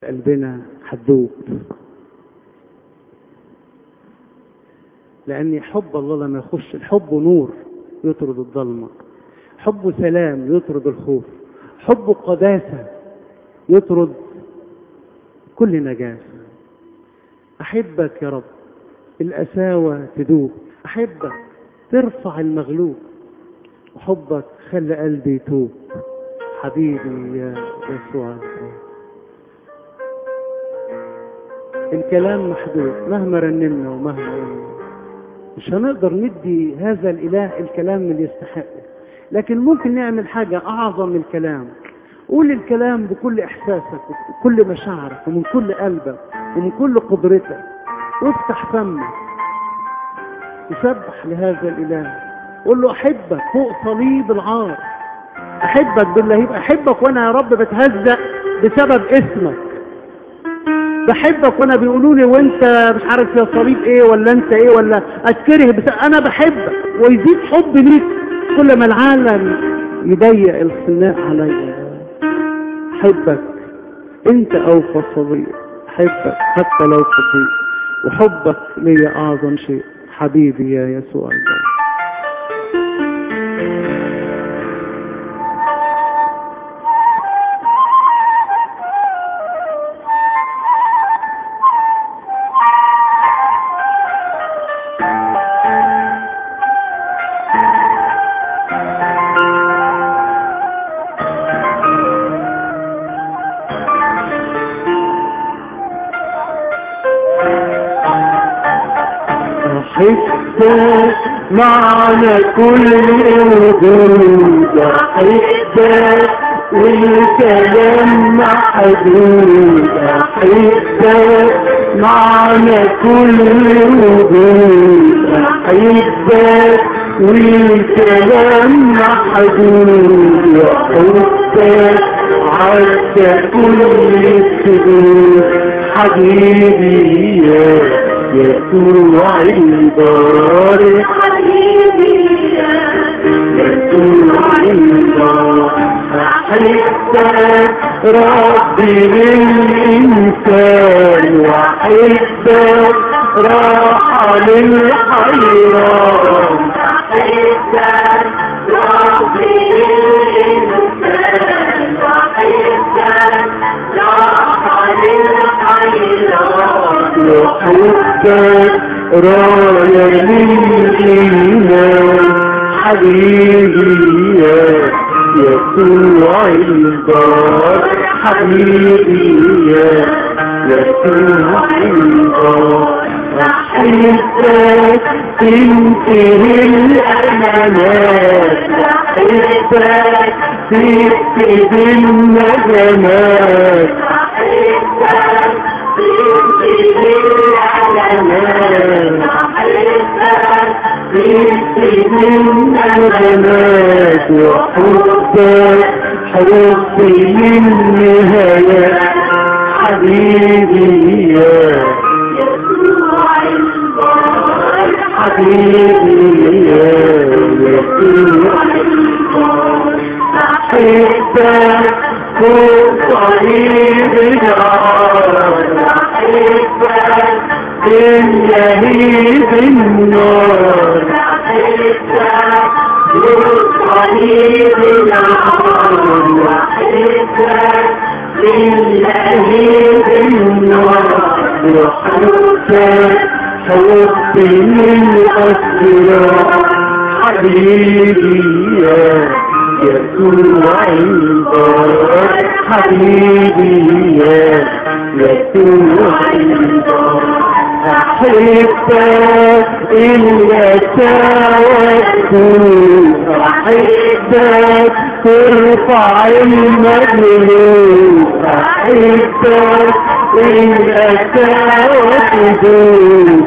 قلبنا هتذوب لأن حب الله لما يخش الحب نور يطرد الظلمة حب سلام يطرد الخوف حب قداسة يطرد كل نجاسة أحبك يا رب الأساوة تدوب أحبك ترفع المغلوب وحبك خلى قلبي يتوب حبيبي يا يسوع الكلام محدود مهما رنمنا ومهما قلنا مش هنقدر ندي هذا الإله الكلام اللي يستحقه لكن ممكن نعمل حاجة أعظم من الكلام قول الكلام بكل إحساسك وكل مشاعرك ومن كل قلبك ومن كل قدرتك وافتح فمك وسبح لهذا الإله قول له أحبك فوق صليب العار أحبك بالله يبقى أحبك وأنا يا رب بتهزأ بسبب اسمك بحبك وانا بيقولوا لي وانت مش عارف يا صليب ايه ولا انت ايه ولا اتكره بس انا بحبك ويزيد حب ليك كل ما العالم يضيق الخناق عليا احبك انت اوفى صديق احبك حتى لو خطيئ وحبك ليا اعظم شيء حبيبي يا يسوع الله أحبك معنى كل وجود أحبك والكلام محدود أحبك معنى كل وجود أحبك والكلام محدود أحبك عدى كل السجود حبيبي يا يسوع البار حبيبي يسوع البار أحبك ربي للإنسان وأحبك راحة للحيران أحبك ربي للإنسان وأحبك راحة للحيران وحبك راية للإيمان حبيبي يا يسوع البار حبيبي يا يسوع البار أحبك تنتهي الأمانات أحبك تكتب الندمات أحبك تنتهي العلامات أحبك تكتب الندمات وحبك حبي للنهاية حبيبي يا يسوع البار حبيبي يا يسوع البار أحبك فوق صليب النار أحبك باللهيب النار بالصليب العار وحبك باللهيب النار وحبك حبي للأسرار حبيبي يا يسوع البار حبيبي يا يسوع البار أحبك إلا توكل أحبك ترفع المجلوب أحبك إلا توكل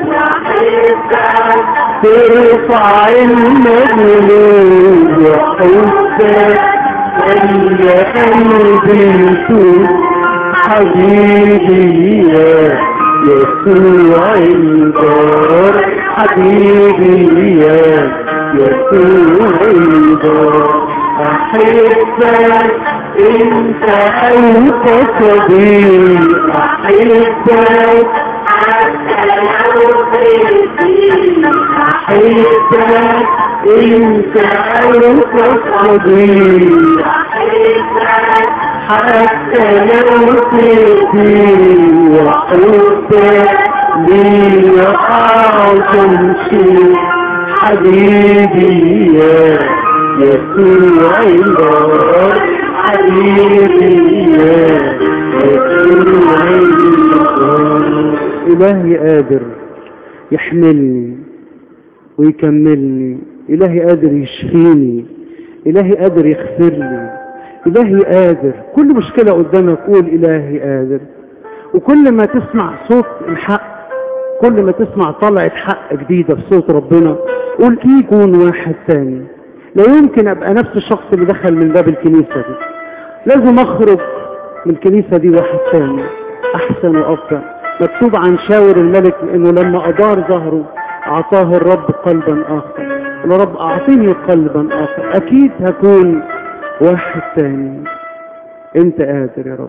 ترفع المجلوب وحبك يا قلبي توب حبيبي يا يسوع البار حبيبي يا يسوع البار أحبك انت انت صديق احبك حتى لو خلتني احبك انت انت صديق أحبك حتى لو تأتي وحبك لي أعظم شيء حبيبي يا يسوع الله حبيبي يا يسوع الله إلهي قادر يحملني ويكملني إلهي قادر يشفيني إلهي قادر يغفر لي إلهي قادر كل مشكلة قدامك قول إلهي قادر وكل ما تسمع صوت الحق كل ما تسمع طلعة حق جديدة في صوت ربنا قول في يكون واحد تاني لا يمكن أبقى نفس الشخص اللي دخل من باب الكنيسة دي لازم أخرج من الكنيسة دي واحد تاني أحسن وأفضل مكتوب عن شاور الملك إنه لما أدار ظهره أعطاه الرب قلبا آخر قال رب أعطيني قلبا آخر أكيد هكون واحد تاني أنت قادر يا رب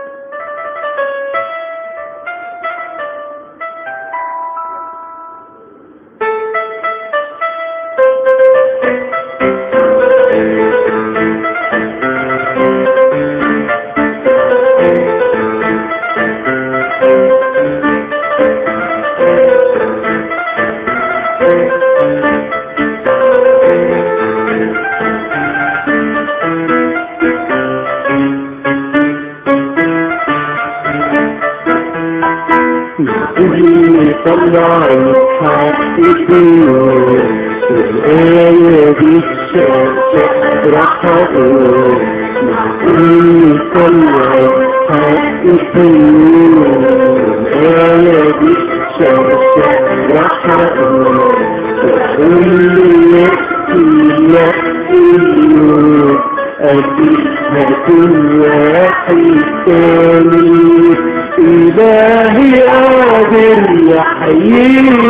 اللي طلع الحق فيه الآية دي الشمس راح أقول اللي طلع الحق فيه الآية دي الشمس راح أقول واللي يحكي يحكي أكيد هكون واحد تاني إلهي قادر يحييني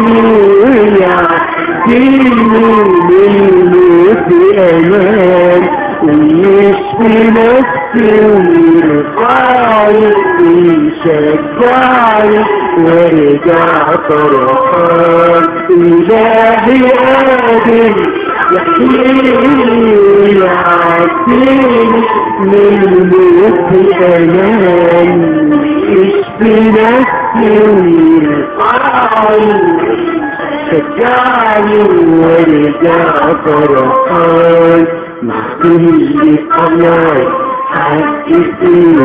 ويعطيني منه في أمان ويشفي نفسي ويرفعني ويشجعني وارجع فرحان إلهي قادر يحييني ويعطيني منه في أمان يشفي نفسي ويرفعني شجعني وارجع فرحان مع كل قمر حقي فيه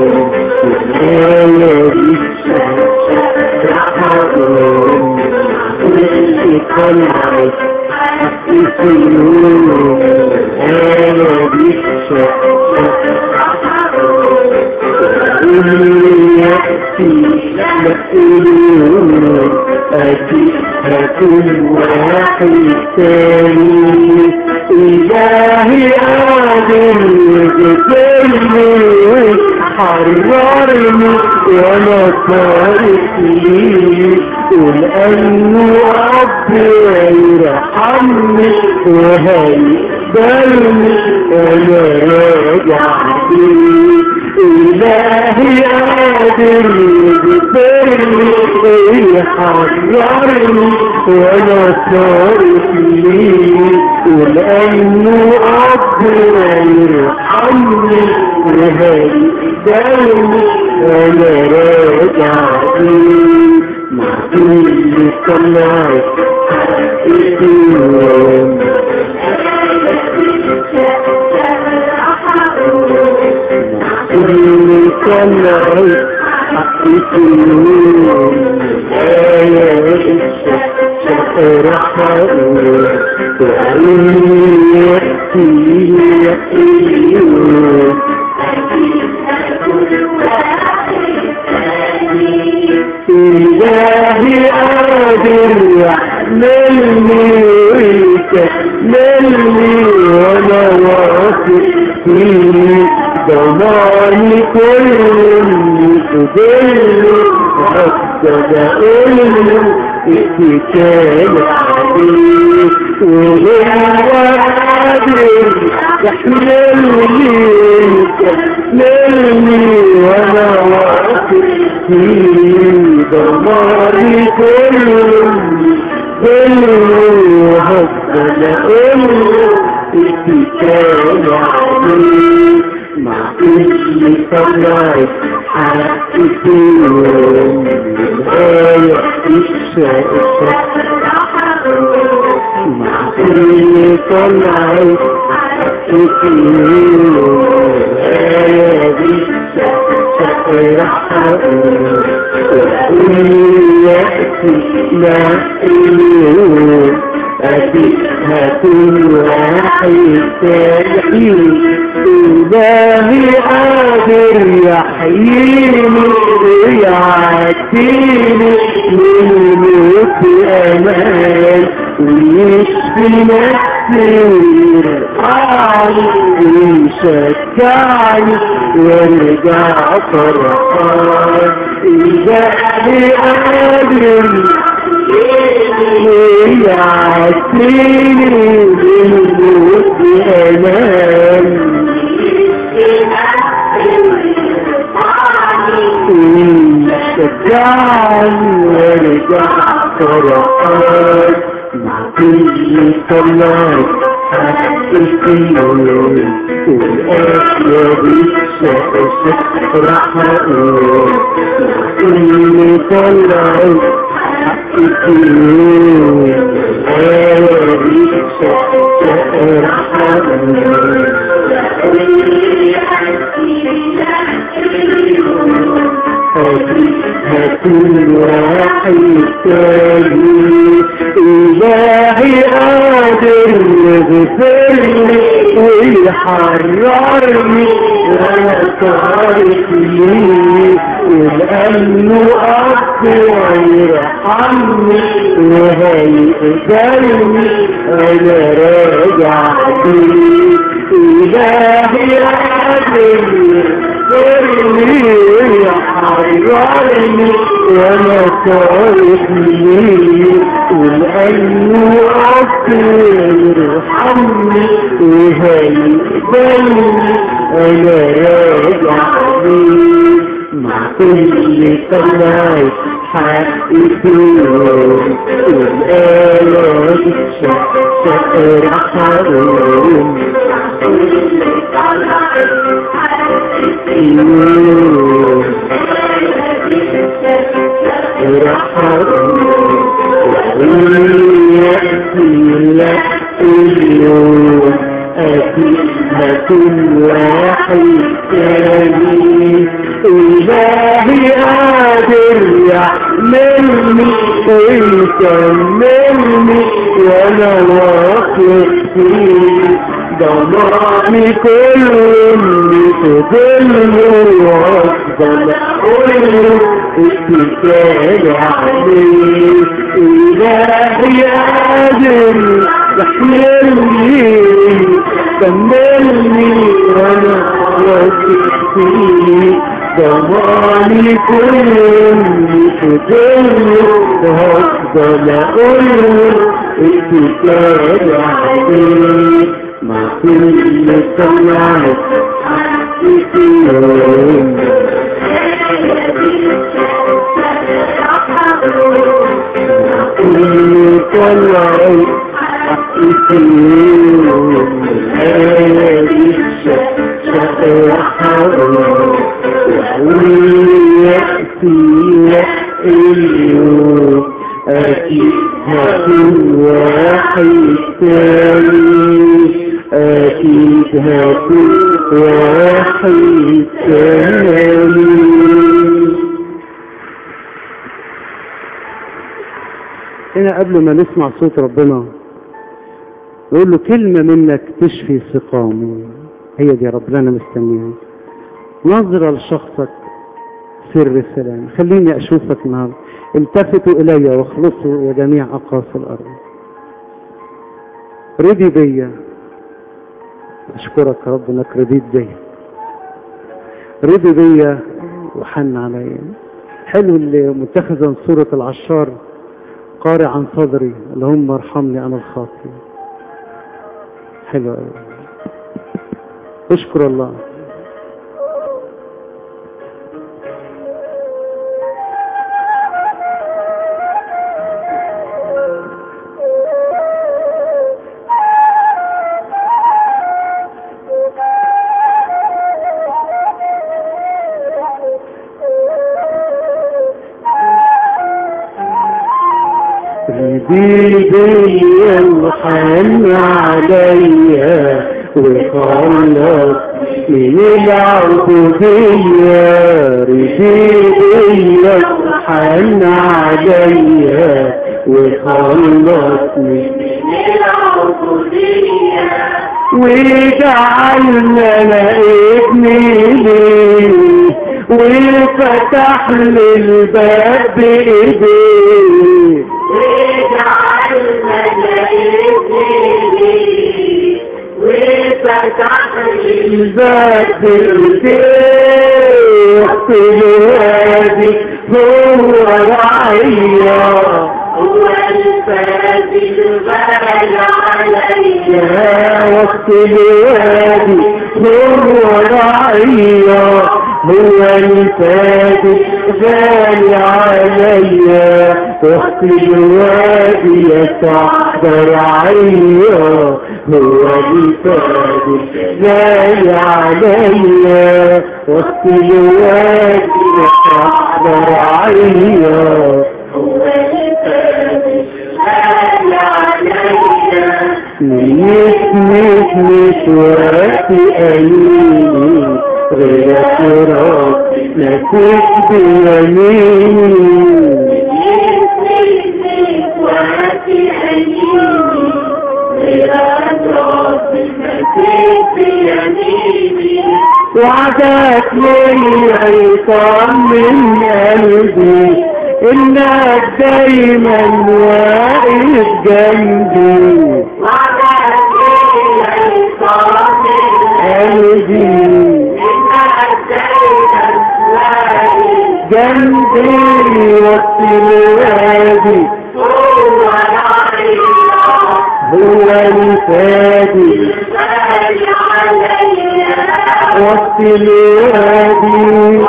والآية دي رحمن كل قمر حقي فيه والآية دي اللي يأتي مسؤولون أكيد هكون واحد تاني إلهي قادر يغفرني ويحررني وأنا صارت لي ولأنه رب يرحمني وهيقبلني وأنا راجع ليه إلهي قادر يغفرني ويحررني وأنا صارت ليه ولأنه قادر يرحمني وهيقبلني وأنا راجع ليه مع كل صلاة حقيقي كل صلاة حقيقي آية فرحة وعيني يحكي يحكي إلهي قادر يحملني ويكملني وأنا واثق فيه ضماني كل اللي فضلني حتى بقوله اتكال عليه وهو قادر يحملني يحملني وانا واقف في دماري كله كله هفضل اقول اتكال عليه مع كل طلعت حقي يوم الآية الشائفة مع كل طلعت حقي يوم الآية الشائفة وكل يأتي لا اليوم أبيها كل واحد تحيي إلهي قادر يحييني ويعديني من الموت أمان ويشفي نفسي ويرفعني ويشجعني وارجع فرحان إلهي قادر يعطيني بالموت أمان شجعني وارجع فرحان مع كل صلاة حقيقي والأشياء بالشاشة راح أقول كل صلاة كل واحد تاني إلهي قادر يغفرني ويحررني وأنا صارت لي والأمن أب ويرحمني وهيقبلني أنا راجع بيه إلهي قادر يغفرني ويحررني وأنا صارت لي والأمن أب ويرحمني وهيقبلني أنا راجع بيه مع كل طلعت حقي فيهم والآلات شقر حرام اليوم أتيها كل واحد تاني إلهي قادر يحملني ويكملني وأنا واثق فيه ضماني كل اللي تضله وأفضل أقوله اتكال عليه إلهي قادر يحملني كملني وانا واثق فيه ضماني كل تدل وهفضل اقول اتكال عليه مع كل طلعت يوم كل طلعت اليوم أكيد هكون واحد تاني أكيد هكون واحد تاني هنا قبل ما نسمع صوت ربنا نقول له كلمة منك تشفي سقامه هي دي ربنا أنا مستنيها نظرة لشخصك سر السلام خليني أشوفك النهاردة التفتوا إلي واخلصوا يا جميع أقاصي الأرض رضي بيا أشكرك يا رب إنك رضيت بيا رضي بيا وحن عليا حلو اللي متخذا صورة العشار قارئ عن صدري اللهم ارحمني انا الخاطئ حلو قوي اشكر الله بيدي الحن عليا وخلص من العبودية رجيلي الحن عليا وخلصني وجعلنا ابني لي وفتح لي الباب بايديه الباب بايديه في الوادي هو رعيه يا وقت الوادي هو رعية هو الفادي غالي عليا وقت الوادي يتحضر عيا هو الفادي غالي عليا وقت الوادي يتحضر عيا ميت ميت ميت ورقتي أميني غير فراق نسيت بيميني وعدك ليا يطمن قلبي انك دايما واقف جنبي قلبي جنبي وقت الوادي هو الفادي وقت الوادي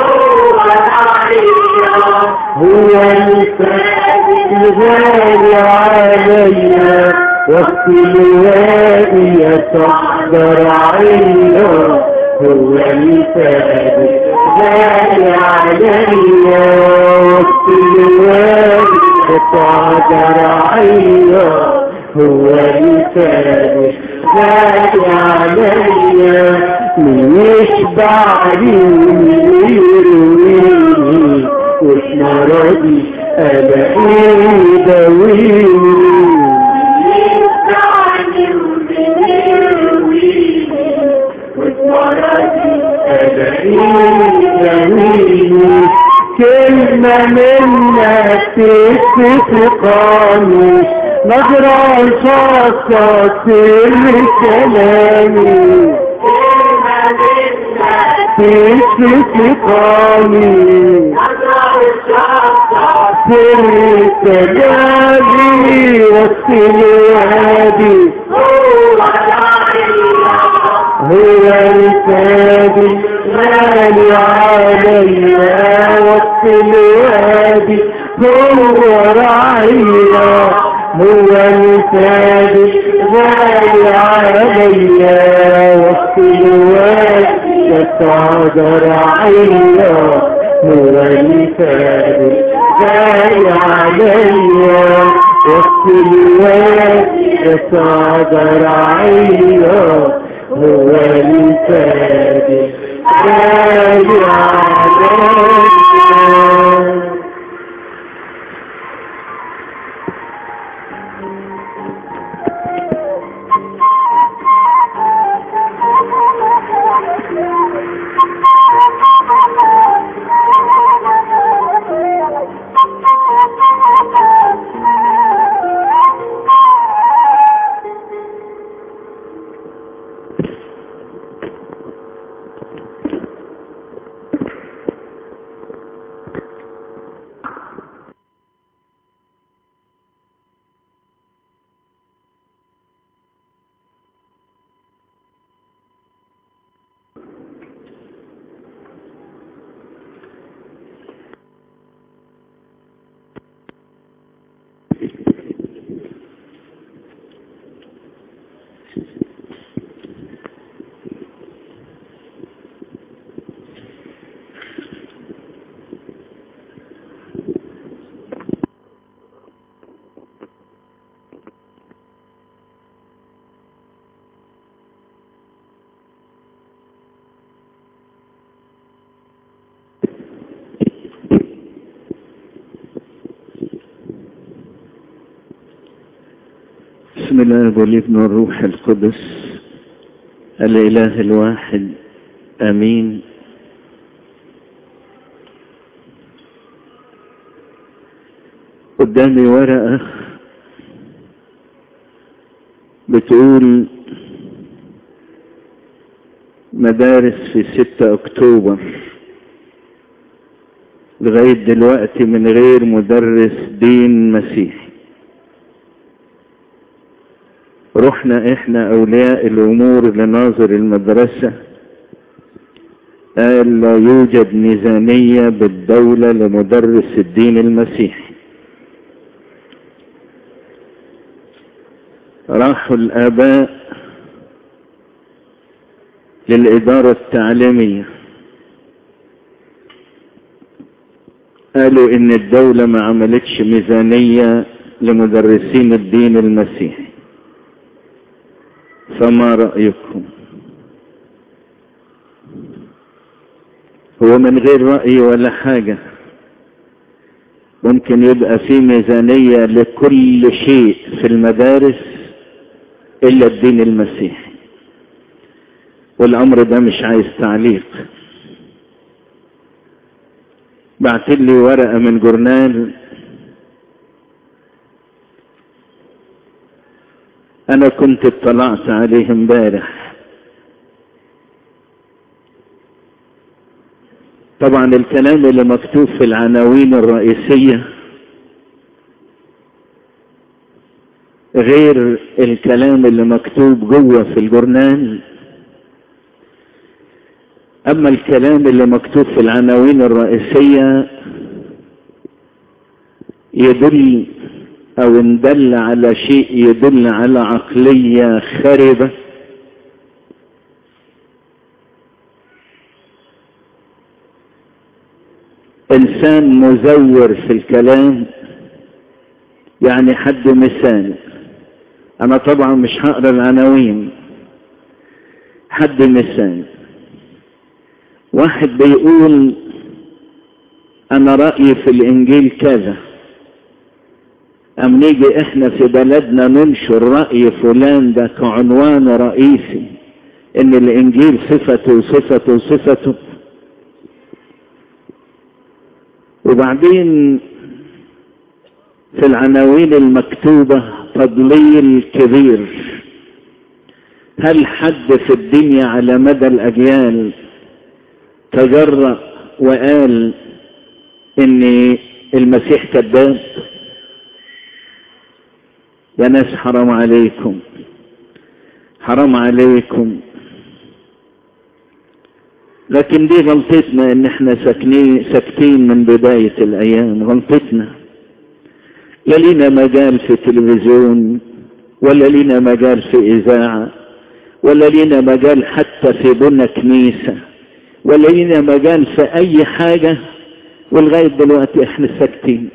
هو الفادي الغالي عليا وقت الوادي يتحضر عينا هو الفادي غالي عليا وقت الوادي يتحضر عينا هو الفادي غالي عليا من يشبعني ومن يرويني وفي مرضي ألاقيه داويني كلمة منك تستقامي نظرة شاطة سر كلامي تستقامي سر كلامي والسلوادي هو الفادي غالي عليا وقت الوادي هو رعيا هو الفادي غالي عليا وقت الوادي يتعذر عيا هو الفادي غالي عليا وقت الوادي يتعذر عيا هو الفادي غالي عليا بسم الله والابن والروح القدس الإله الواحد آمين قدامي ورقة بتقول مدارس في ستة أكتوبر لغاية دلوقتي من غير مدرس دين مسيحي رحنا احنا اولياء الامور لناظر المدرسة قال لا يوجد ميزانية بالدولة لمدرس الدين المسيحي راحوا الاباء للادارة التعليمية قالوا ان الدولة ما عملتش ميزانية لمدرسين الدين المسيحي فما رأيكم هو من غير رأي ولا حاجة ممكن يبقى في ميزانية لكل شيء في المدارس إلا الدين المسيحي والأمر ده مش عايز تعليق بعت لي ورقة من جورنال انا كنت اطلعت عليه امبارح طبعا الكلام اللي مكتوب في العناوين الرئيسية غير الكلام اللي مكتوب جوه في الجورنال اما الكلام اللي مكتوب في العناوين الرئيسية يدل او ان دل على شيء يدل على عقلية خربة انسان مزور في الكلام يعني حد مثال انا طبعا مش هقرا العناوين حد مثال واحد بيقول انا رأيي في الانجيل كذا أم نيجي إحنا في بلدنا ننشر رأي فلان ده كعنوان رئيسي إن الإنجيل صفته صفته صفته وبعدين في العناوين المكتوبة تضليل كبير هل حد في الدنيا على مدى الأجيال تجرأ وقال إن المسيح كذاب يا ناس حرام عليكم حرام عليكم لكن دي غلطتنا ان احنا ساكنين ساكتين من بداية الايام غلطتنا لا لينا مجال في تلفزيون ولا لينا مجال في اذاعة ولا لينا مجال حتى في بنا كنيسة ولا لينا مجال في اي حاجة ولغاية دلوقتي احنا ساكتين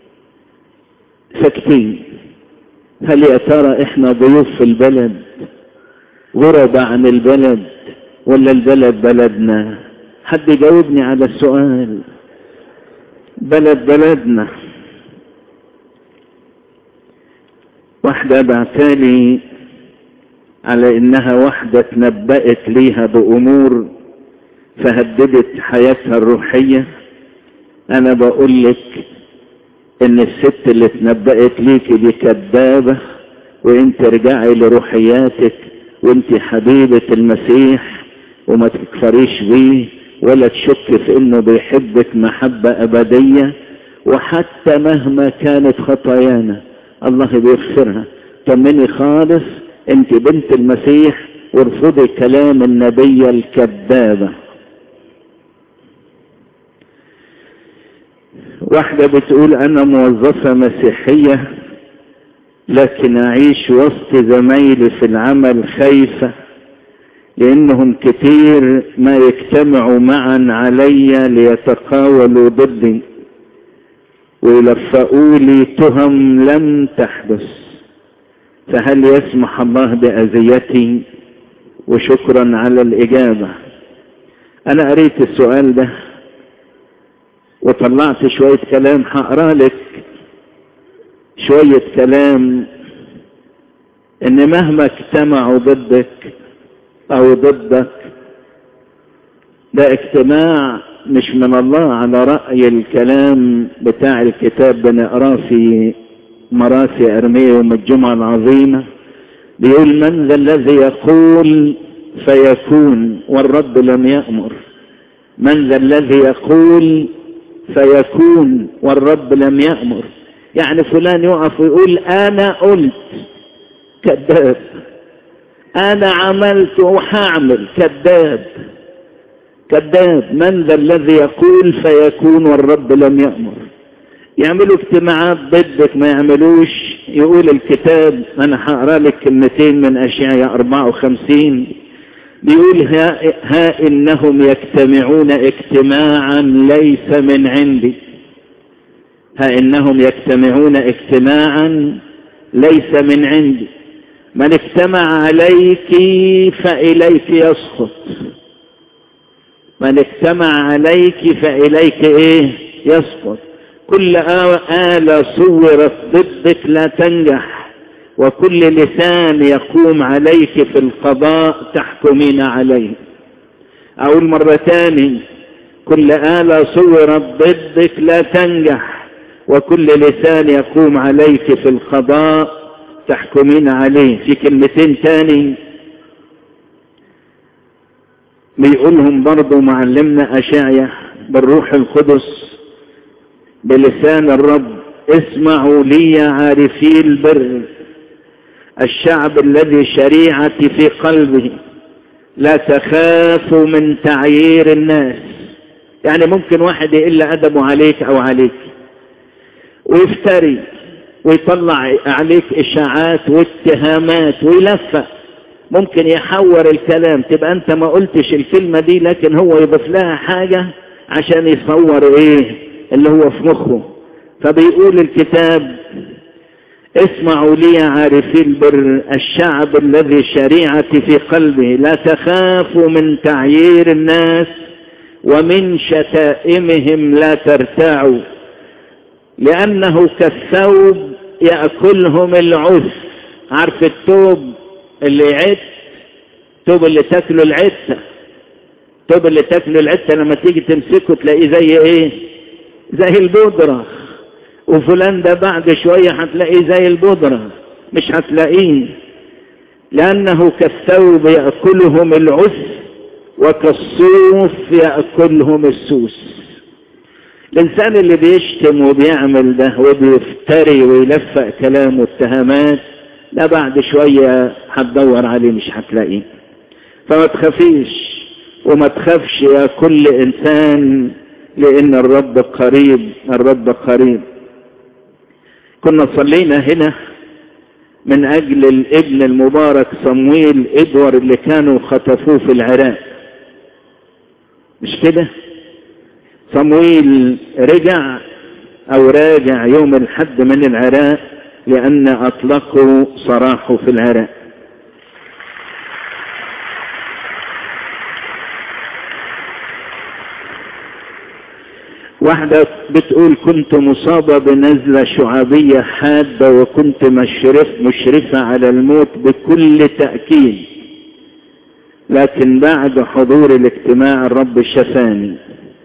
ساكتين هل يا ترى احنا ضيوف في البلد غربة عن البلد ولا البلد بلدنا حد يجاوبني على السؤال بلد بلدنا واحدة بعتالي على انها واحدة تنبأت ليها بامور فهددت حياتها الروحية انا بقول لك ان الست اللي اتنبأت ليكي دي كذابة وانت رجعي لروحياتك وانت حبيبة المسيح وما تكفريش بيه ولا تشك في انه بيحبك محبة ابدية وحتى مهما كانت خطايانا الله بيغفرها طمني خالص انت بنت المسيح وارفضي كلام النبية الكذابة واحدة بتقول انا موظفة مسيحية لكن اعيش وسط زمايلي في العمل خايفة لانهم كتير ما يجتمعوا معا علي ليتقاولوا ضدي ويلفقوا لي تهم لم تحدث فهل يسمح الله بأذيتي وشكرا على الإجابة أنا قريت السؤال ده وطلعت شوية كلام هقرا لك شوية كلام ان مهما اجتمعوا ضدك او ضدك ده اجتماع مش من الله على رأي الكلام بتاع الكتاب بنقراه في مراسي أرمية يوم الجمعة العظيمة بيقول من ذا الذي يقول فيكون والرب لم يأمر من ذا الذي يقول فيكون والرب لم يأمر يعني فلان يقف ويقول أنا قلت كذاب أنا عملت وحاعمل كذاب كذاب من ذا الذي يقول فيكون والرب لم يأمر يعملوا اجتماعات ضدك ما يعملوش يقول الكتاب انا هقرا لك كلمتين من اشعياء 54 بيقول ها, ها انهم يجتمعون اجتماعا ليس من عندي ها انهم يجتمعون اجتماعا ليس من عندي من اجتمع عليك فإليك يسقط من اجتمع عليك فإليك ايه يسقط كل آلة صورت ضدك لا تنجح وكل لسان يقوم عليك في القضاء تحكمين عليه أقول مرة تاني كل آلة صورت ضدك لا تنجح وكل لسان يقوم عليك في القضاء تحكمين عليه في كلمتين تاني بيقولهم برضو معلمنا أشعية بالروح القدس بلسان الرب اسمعوا لي عارفي البر الشعب الذي شريعتي في قلبه لا تخافوا من تعيير الناس يعني ممكن واحد يقل أدبه عليك أو عليك ويفتري ويطلع عليك إشاعات واتهامات ويلفق ممكن يحور الكلام تبقى أنت ما قلتش الكلمة دي لكن هو يضيف لها حاجة عشان يصور إيه اللي هو في مخه فبيقول الكتاب اسمعوا لي عارفي البر الشعب الذي شريعتي في قلبه لا تخافوا من تعيير الناس ومن شتائمهم لا ترتاعوا لأنه كالثوب يأكلهم العث عارف الثوب اللي يعد الثوب اللي تاكله العدة الثوب اللي تاكله العدة لما تيجي تمسكه تلاقيه زي ايه زي البودرة وفلان ده بعد شوية هتلاقيه زي البودرة مش هتلاقيه لأنه كالثوب يأكلهم العث وكالصوف يأكلهم السوس الإنسان اللي بيشتم وبيعمل ده وبيفتري ويلفق كلام واتهامات لا بعد شوية هتدور عليه مش هتلاقيه فما تخافيش وما تخافش يا كل إنسان لأن الرب قريب الرب قريب كنا صلينا هنا من أجل الابن المبارك صمويل إدوار اللي كانوا خطفوه في العراق مش كده صمويل رجع أو راجع يوم الحد من العراق لأن أطلقوا سراحه في العراق واحدة بتقول كنت مصابة بنزلة شعابية حادة وكنت مشرف مشرفة على الموت بكل تأكيد لكن بعد حضور الاجتماع الرب شفاني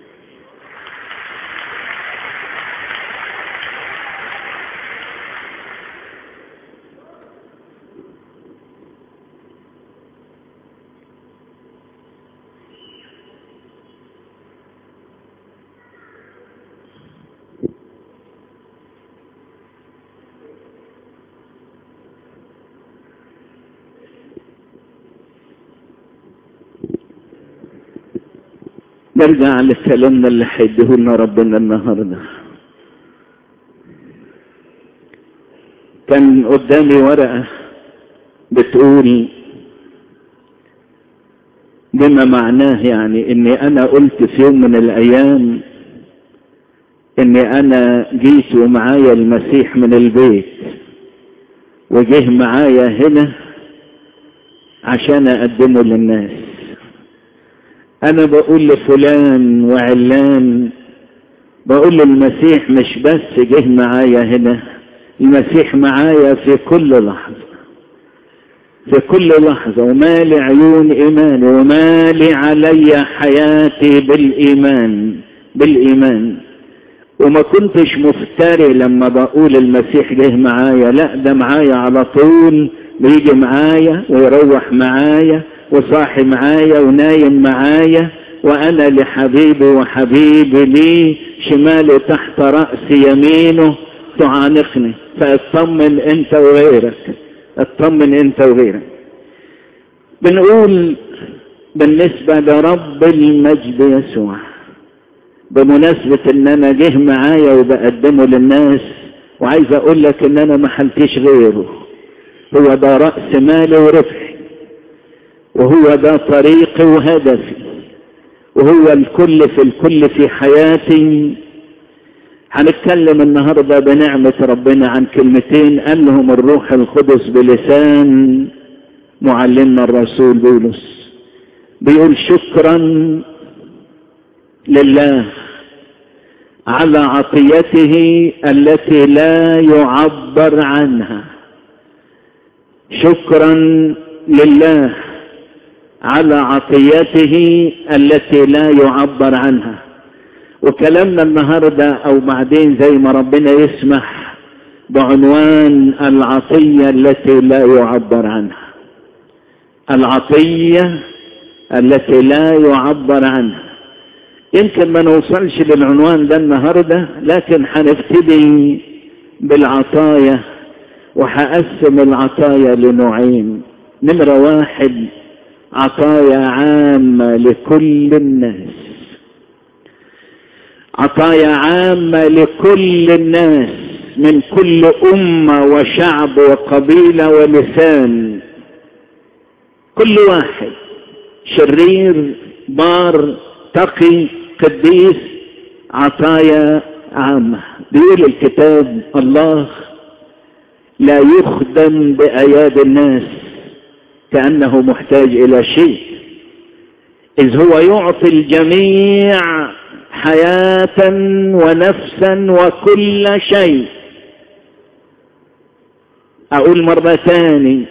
نرجع لكلامنا اللي هيديهولنا ربنا النهارده كان قدامي ورقة بتقول بما معناه يعني اني انا قلت في يوم من الايام اني انا جيت ومعايا المسيح من البيت وجه معايا هنا عشان اقدمه للناس انا بقول لفلان وعلان بقول للمسيح مش بس جه معايا هنا المسيح معايا في كل لحظة في كل لحظة ومالي عيون إيماني ومالي علي حياتي بالإيمان بالإيمان وما كنتش مفتري لما بقول المسيح جه معايا لا ده معايا على طول بيجي معايا ويروح معايا وصاحي معايا ونايم معايا وانا لحبيبي وحبيبي لي شمالي تحت رأسي يمينه تعانقني فاطمن انت وغيرك اطمن انت وغيرك بنقول بالنسبة لرب المجد يسوع بمناسبة ان انا جه معايا وبقدمه للناس وعايز اقول لك ان انا ما حلتش غيره هو ده رأس مالي وربحي وهو ده طريقي وهدفي وهو الكل في الكل في حياتي هنتكلم النهاردة بنعمة ربنا عن كلمتين قال لهم الروح القدس بلسان معلمنا الرسول بولس بيقول شكرا لله على عطيته التي لا يعبر عنها شكرا لله على عطيته التي لا يعبر عنها وكلامنا النهاردة او بعدين زي ما ربنا يسمح بعنوان العطية التي لا يعبر عنها العطية التي لا يعبر عنها يمكن ما نوصلش للعنوان ده النهاردة لكن هنبتدي بالعطايا وهقسم العطايا لنوعين نمرة واحد عطايا عامة لكل الناس عطايا عامة لكل الناس من كل أمة وشعب وقبيلة ولسان كل واحد شرير بار تقي قديس عطايا عامة بيقول الكتاب الله لا يخدم بأياد الناس كأنه محتاج إلى شيء إذ هو يعطي الجميع حياة ونفسا وكل شيء أقول مرة ثاني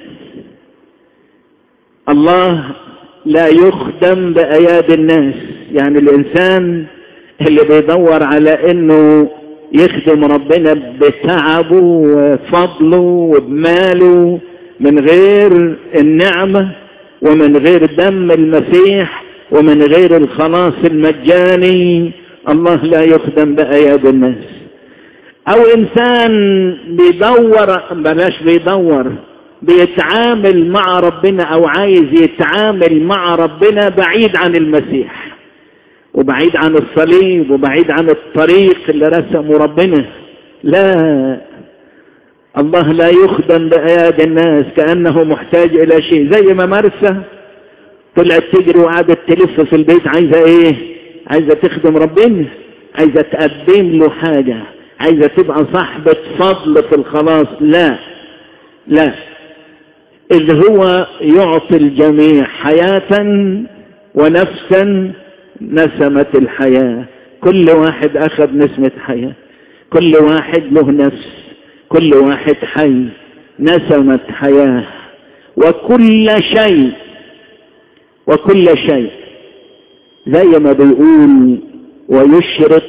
الله لا يخدم بأياد الناس يعني الإنسان اللي بيدور على إنه يخدم ربنا بتعبه وفضله وبماله من غير النعمة ومن غير دم المسيح ومن غير الخلاص المجاني الله لا يخدم بأياد الناس أو إنسان بيدور بلاش بيدور بيتعامل مع ربنا أو عايز يتعامل مع ربنا بعيد عن المسيح وبعيد عن الصليب وبعيد عن الطريق اللي رسمه ربنا لا الله لا يخدم بأياد الناس كأنه محتاج إلى شيء زي ما مرسى طلعت تجري وقعدت تلف في البيت عايزة ايه عايزة تخدم ربنا عايزة تقدم له حاجة عايزة تبقى صاحبة فضل في الخلاص لا لا إذ هو يعطي الجميع حياة ونفسا نسمة الحياة كل واحد أخذ نسمة حياة كل واحد له نفس كل واحد حي نسمة حياة وكل شيء وكل شيء زي ما بيقول ويشرق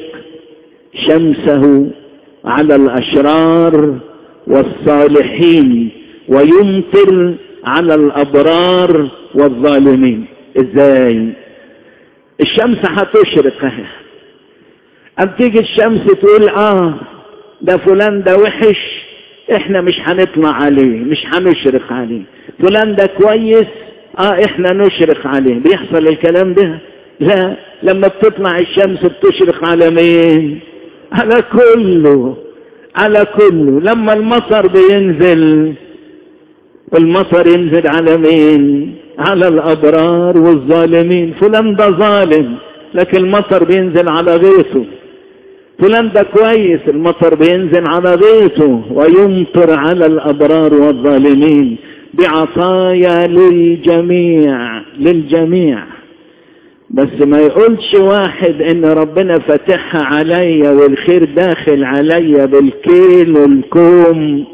شمسه على الأشرار والصالحين ويمطر على الأبرار والظالمين ازاي الشمس هتشرق اهي أم تيجي الشمس تقول اه ده فلان ده وحش احنا مش هنطلع عليه مش هنشرق عليه فلان ده كويس اه احنا نشرق عليه بيحصل الكلام ده لا لما بتطلع الشمس بتشرق على مين على كله على كله لما المطر بينزل المطر ينزل على مين على الابرار والظالمين فلان ده ظالم لكن المطر بينزل على غيثه فلان ده كويس المطر بينزل على بيته ويمطر على الابرار والظالمين بعطايا للجميع للجميع بس ما يقولش واحد ان ربنا فتحها عليا والخير داخل عليا بالكيل والكوم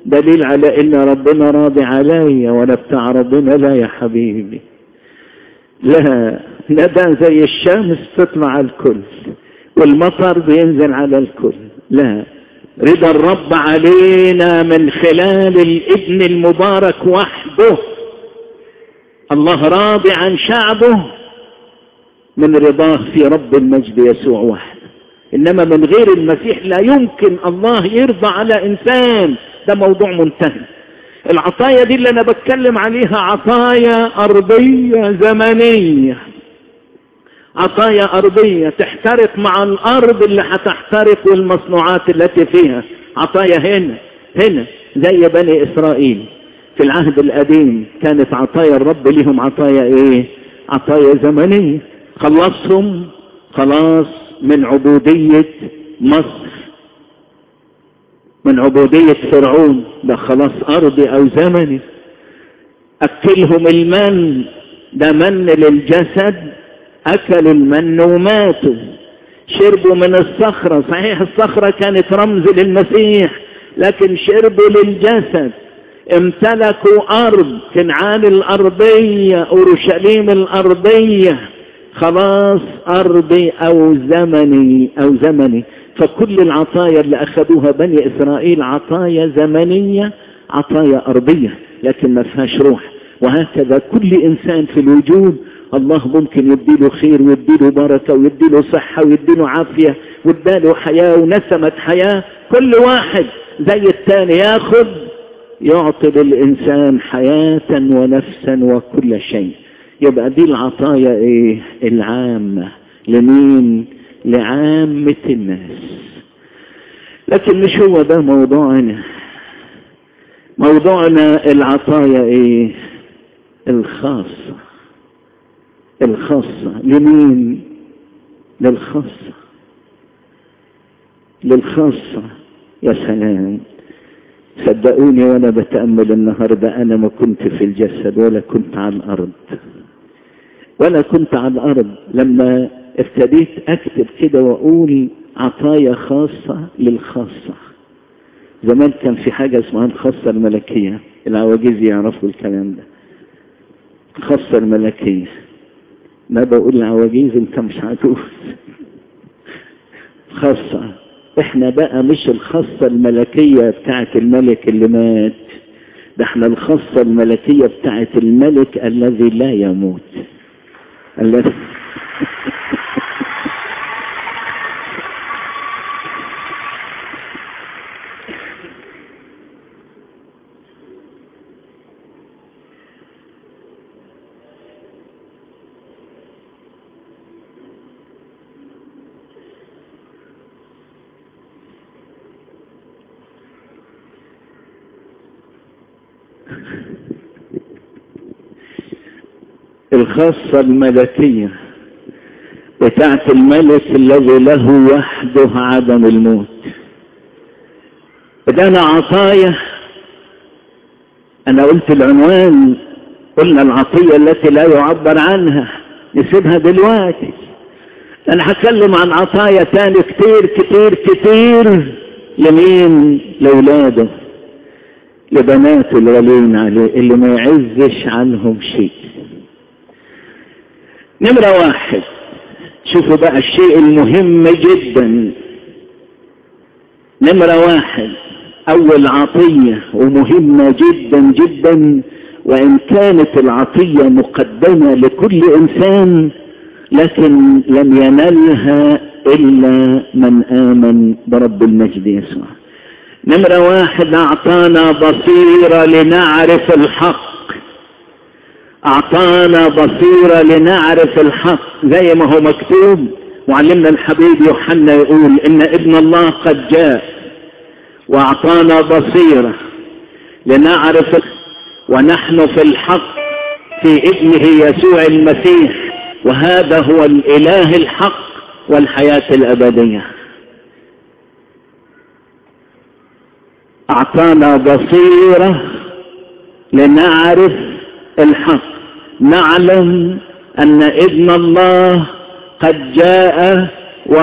دليل على ان ربنا راضي عليا وانا بتاع ربنا لا يا حبيبي لا لا ده زي الشمس تطلع على الكل والمطر بينزل على الكل لا رضا الرب علينا من خلال الابن المبارك وحده الله راضي عن شعبه من رضاه في رب المجد يسوع وحده انما من غير المسيح لا يمكن الله يرضى على انسان ده موضوع منتهي العطايا دي اللي انا بتكلم عليها عطايا ارضية زمنية عطايا ارضية تحترق مع الارض اللي هتحترق والمصنوعات التي فيها عطايا هنا هنا زي بني اسرائيل في العهد القديم كانت عطايا الرب ليهم عطايا ايه عطايا زمنية خلصهم خلاص من عبودية مصر من عبودية فرعون ده خلاص أرضي أو زمني أكلهم المن ده من للجسد أكلوا المن وماتوا شربوا من الصخرة صحيح الصخرة كانت رمز للمسيح لكن شربوا للجسد امتلكوا أرض كنعان الأرضية أورشليم الأرضية خلاص أرضي أو زمني أو زمني فكل العطايا اللي أخذوها بني إسرائيل عطايا زمنية عطايا أرضية لكن ما فيهاش روح وهكذا كل إنسان في الوجود الله ممكن يديله خير ويديله بركة ويديله صحة ويديله عافية ويديله حياة ونسمة حياة كل واحد زي الثاني ياخد يعطي للإنسان حياة ونفسا وكل شيء يبقى دي العطايا ايه العامة لمين لعامة الناس لكن مش هو ده موضوعنا موضوعنا العطايا ايه الخاصة الخاصة لمين للخاصة للخاصة يا سلام صدقوني وانا بتأمل النهاردة انا ما كنت في الجسد ولا كنت على الارض ولا كنت على الارض لما ابتديت اكتب كده واقول عطايا خاصة للخاصة زمان كان في حاجة اسمها الخاصة الملكية العواجيز يعرفوا الكلام ده الخاصة الملكية ما بقول العواجيز انت مش عجوز خاصة احنا بقى مش الخاصة الملكية بتاعت الملك اللي مات ده احنا الخاصة الملكية بتاعت الملك الذي لا يموت الذي الخاصة الملكية بتاعت الملك الذي له وحده عدم الموت بدانا عطايا انا قلت العنوان قلنا العطية التي لا يعبر عنها نسيبها دلوقتي انا هتكلم عن عطايا تاني كتير كتير كتير لمين لاولاده لبناته الغالين عليه اللي ما يعزش عنهم شيء نمرة واحد شوفوا بقى الشيء المهم جدا نمرة واحد أول عطية ومهمة جدا جدا وإن كانت العطية مقدمة لكل إنسان لكن لم ينلها إلا من آمن برب المجد يسوع نمرة واحد أعطانا بصيرة لنعرف الحق أعطانا بصيرة لنعرف الحق زي ما هو مكتوب معلمنا الحبيب يوحنا يقول إن ابن الله قد جاء وأعطانا بصيرة لنعرف ونحن في الحق في ابنه يسوع المسيح وهذا هو الإله الحق والحياة الأبدية أعطانا بصيرة لنعرف الحق نعلم أن ابن الله قد جاء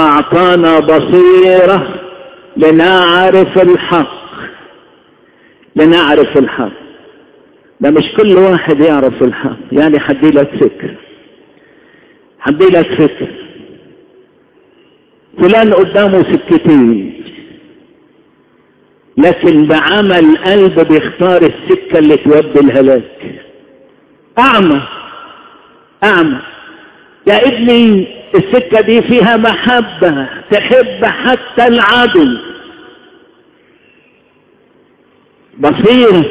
وأعطانا بصيرة لنعرف الحق لنعرف الحق ده مش كل واحد يعرف الحق يعني حدي لك فكر حدي لك فكر فلان قدامه سكتين لكن بعمل قلب بيختار السكة اللي تودي الهلاك أعمى أعمى يا ابني السكة دي فيها محبة تحب حتى العدو بصيرة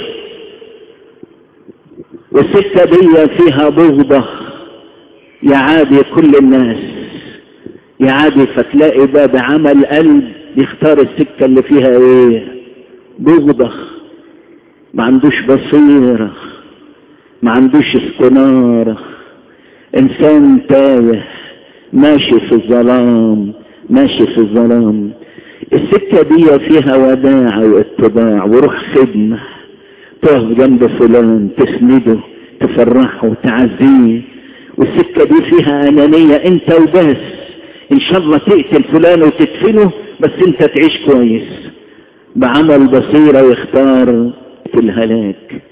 والسكة دي فيها بغضة يعادي كل الناس يعادي فتلاقي ده بعمل قلب يختار السكة اللي فيها ايه بغضة ما عندوش بصيرة ما عندوش استنارة انسان تايه ماشي في الظلام ماشي في الظلام السكة دي فيها وداع واتباع وروح خدمة تقف جنب فلان تسنده تفرحه تعزيه والسكة دي فيها أنانية انت وبس ان شاء الله تقتل فلان وتدفنه بس انت تعيش كويس بعمل بصيرة يختار في الهلاك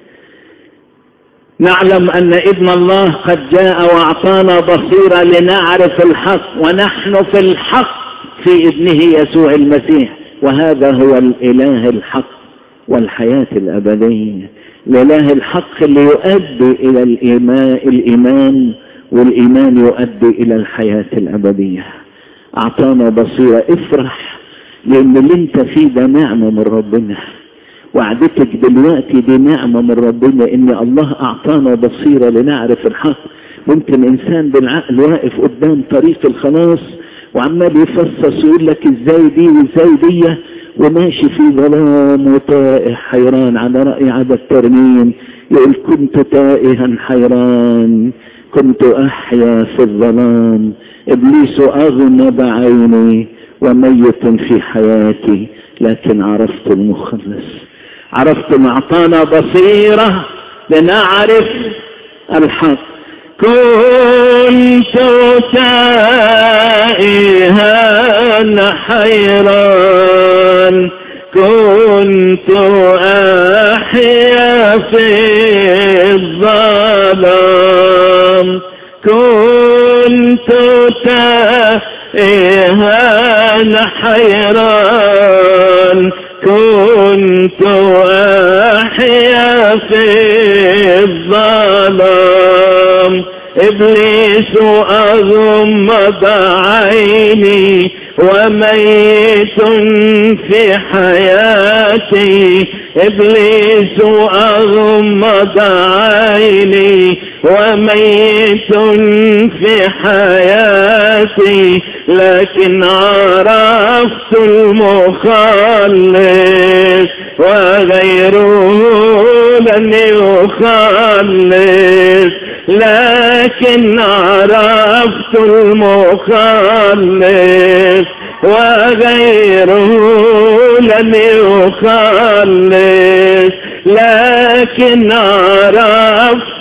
نعلم ان ابن الله قد جاء واعطانا بصيرة لنعرف الحق ونحن في الحق في ابنه يسوع المسيح وهذا هو الاله الحق والحياة الابدية الاله الحق اللي يؤدي الى الايمان, الإيمان والايمان يؤدي الى الحياة الابدية اعطانا بصيرة افرح لان اللي انت فيه ده نعمة من ربنا وعدتك دلوقتي دي نعمة من ربنا ان الله اعطانا بصيرة لنعرف الحق ممكن انسان بالعقل واقف قدام طريق الخلاص وعمال يفصص ويقول لك ازاي دي وازاي دي وماشي في ظلام وتائه حيران على رأي عدد ترميم يقول كنت تائها حيران كنت احيا في الظلام ابليس اغمض عيني وميت في حياتي لكن عرفت المخلص عرفت معطانا بصيرة لنعرف الحق كنت تائها حيران كنت أحيا في الظلام كنت تائها حيران كنت أحيا في الظلام إبليس أغمض عيني وميت في حياتي إبليس أغمض عيني وميت في حياتي لكن عرفت المخلص وغيره لن يخلص لكن عرفت المخلص وغيره لن يخلص لكن عرفت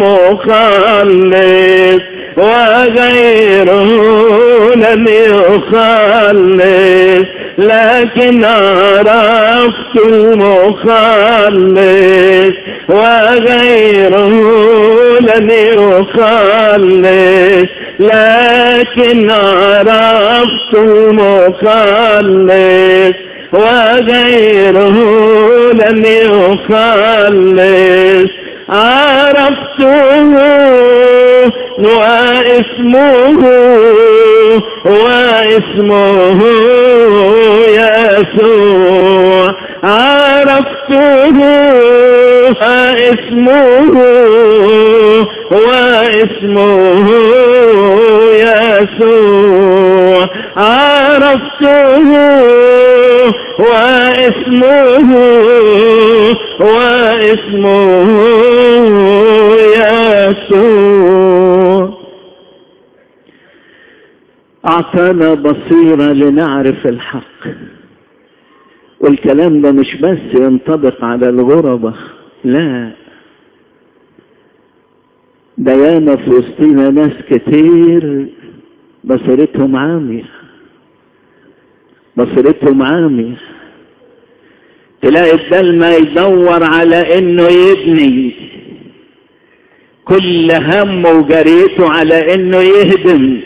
المخلص وغيره لن يخلص لكن عرفت المخلص وغيره لن يخلص لكن عرفت المخلص وغيره لن يخلص عرفته واسمه واسمه يسوع عرفته واسمه واسمه يسوع عرفته واسمه واسمه يسوع أعطانا بصيرة لنعرف الحق والكلام ده مش بس ينطبق على الغربة لا ده ياما في وسطينا ناس كتير بصيرتهم عامية بصيرتهم عامية تلاقي بدل ما يدور على انه يبني كل همه وجريته على انه يهدم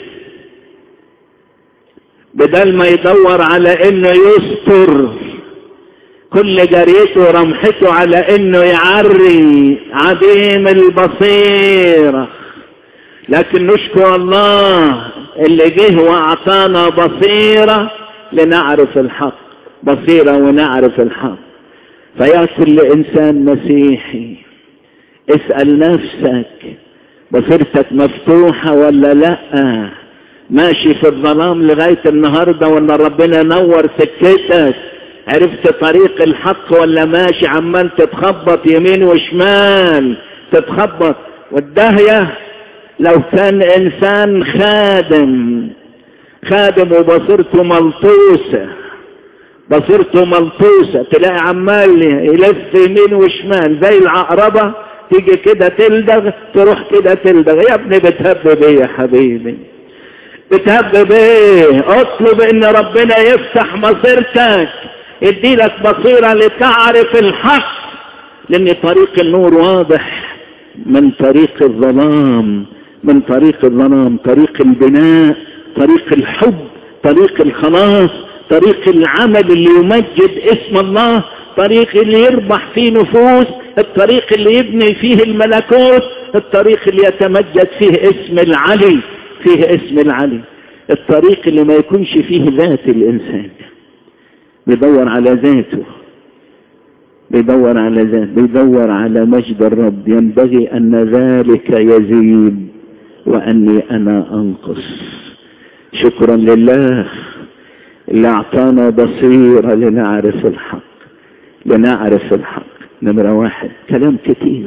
بدل ما يدور على انه يستر كل جريته ورمحته على انه يعري عديم البصيرة لكن نشكر الله اللي جه واعطانا بصيرة لنعرف الحق بصيرة ونعرف الحق فيا كل انسان مسيحي اسأل نفسك بصيرتك مفتوحة ولا لا ماشي في الظلام لغاية النهاردة ولا ربنا نور سكتك عرفت طريق الحق ولا ماشي عمال تتخبط يمين وشمال تتخبط والدهية لو كان انسان خادم خادم وبصيرته ملطوسة بصيرته ملطوسة تلاقي عمال يلف يمين وشمال زي العقربة تيجي كده تلدغ تروح كده تلدغ يا ابني بتهبب ايه يا حبيبي بتهبب ايه اطلب ان ربنا يفتح مصيرتك يديلك بصيرة لتعرف الحق لان طريق النور واضح من طريق الظلام من طريق الظلام طريق البناء طريق الحب طريق الخلاص طريق العمل اللي يمجد اسم الله الطريق اللي يربح فيه نفوس الطريق اللي يبني فيه الملكوت الطريق اللي يتمجد فيه اسم العلي فيه اسم العلي الطريق اللي ما يكونش فيه ذات الإنسان بيدور على ذاته بيدور على ذات بيدور على مجد الرب ينبغي أن ذلك يزيد وأني أنا أنقص شكرا لله اللي أعطانا بصيرة لنعرف الحق لنعرف الحق نمرة واحد كلام كتير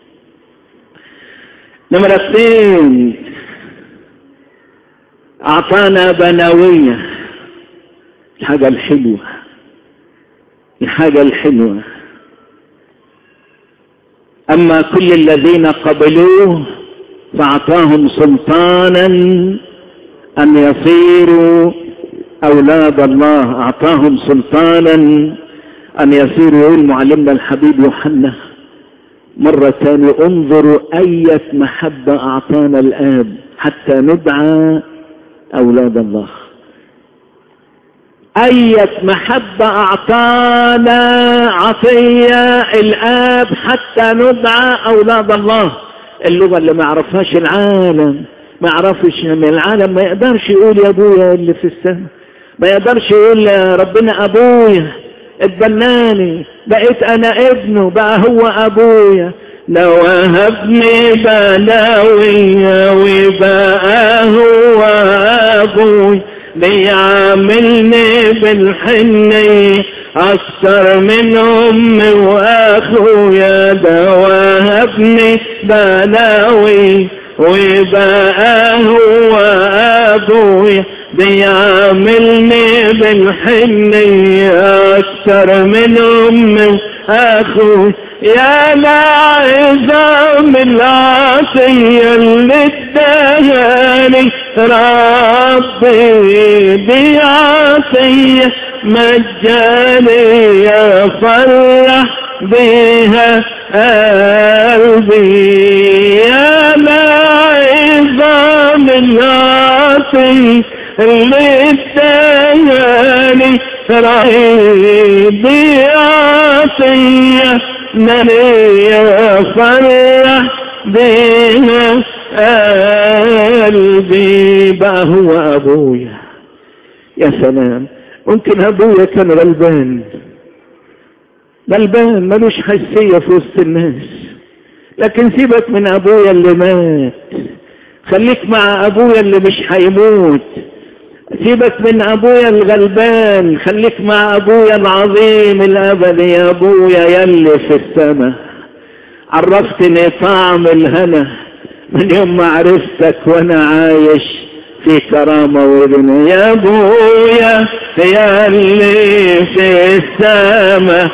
نمرة اثنين أعطانا بنوية الحاجة الحلوة الحاجة الحلوة أما كل الذين قبلوه فأعطاهم سلطانا أن يصيروا أولاد الله أعطاهم سلطانا أن يصيروا يقول معلمنا الحبيب يوحنا مرة تانية انظروا أية محبة أعطانا الآب حتى ندعى أولاد الله أية محبة أعطانا عطية الآب حتى ندعى أولاد الله اللغة اللي ما يعرفهاش العالم ما يعرفش من العالم ما يقدرش يقول يا أبويا اللي في السماء ما يقدرش يقول يا ربنا أبويا اتبناني بقيت أنا ابنه بقى هو أبويا لو وهبني بلاوية وبقى هو أبوي بيعاملني بالحنية أكثر من أمي وأخويا ده وهبني بلاوي وبقى هو أبوي بيعاملني بالحنية أكثر من أمي وأخوي يا العظام العطية اللي ادهاني ربي دي عطية مجانية فرح بيها قلبي يا العظام العطية اللي ادهاني ربي عطية منية فرح بيها قلبي بقى هو ابويا يا سلام ممكن ابويا كان غلبان غلبان ملوش حسية في وسط الناس لكن سيبك من ابويا اللي مات خليك مع ابويا اللي مش هيموت سيبك من ابويا الغلبان خليك مع ابويا العظيم الابدي يا ابويا يلي في السماء عرفتني طعم الهنا من يوم ما عرفتك وانا عايش في كرامة وغنى يا ابويا يا اللي في السماء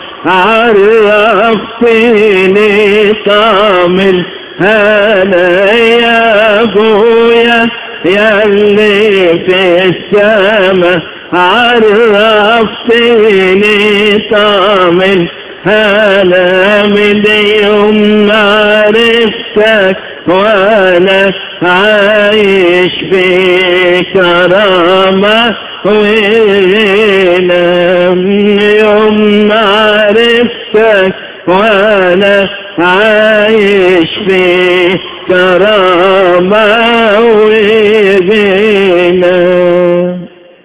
عرفتني طعم الهنا يا ابويا يا اللي في السماء عرفتني طعم من أنا من يوم ما عرفتك وأنا عايش في كرامة وغنى من يوم ما عرفتك وأنا عايش في كرامة وغنى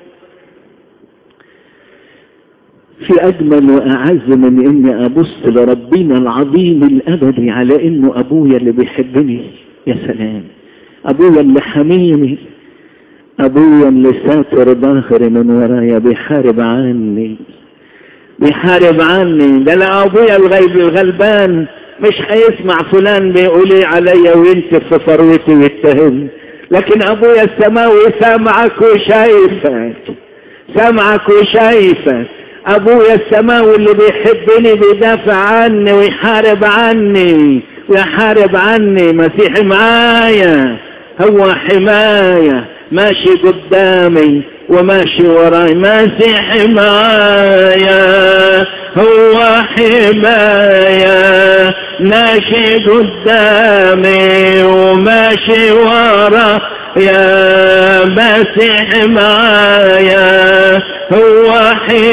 في أجمل وأعز من إني أبص لربنا العظيم الأبدي على إنه أبويا اللي بيحبني يا سلام أبويا اللي حميني أبويا اللي ساتر ظهري من ورايا بيحارب عني بيحارب عني ده لا أبويا الغيب الغلبان مش هيسمع فلان بيقول ايه عليا وينتف في ثروتي ويتهم لكن أبويا السماوي سامعك وشايفك سامعك وشايفك ابويا السماوي اللي بيحبني بيدافع عني ويحارب عني ويحارب عني مسيحي معايا هو حماية ماشي قدامي وماشي وراي مسيحي معايا هو حماية ماشي قدامي وماشي وراي يا مسيح معايا هو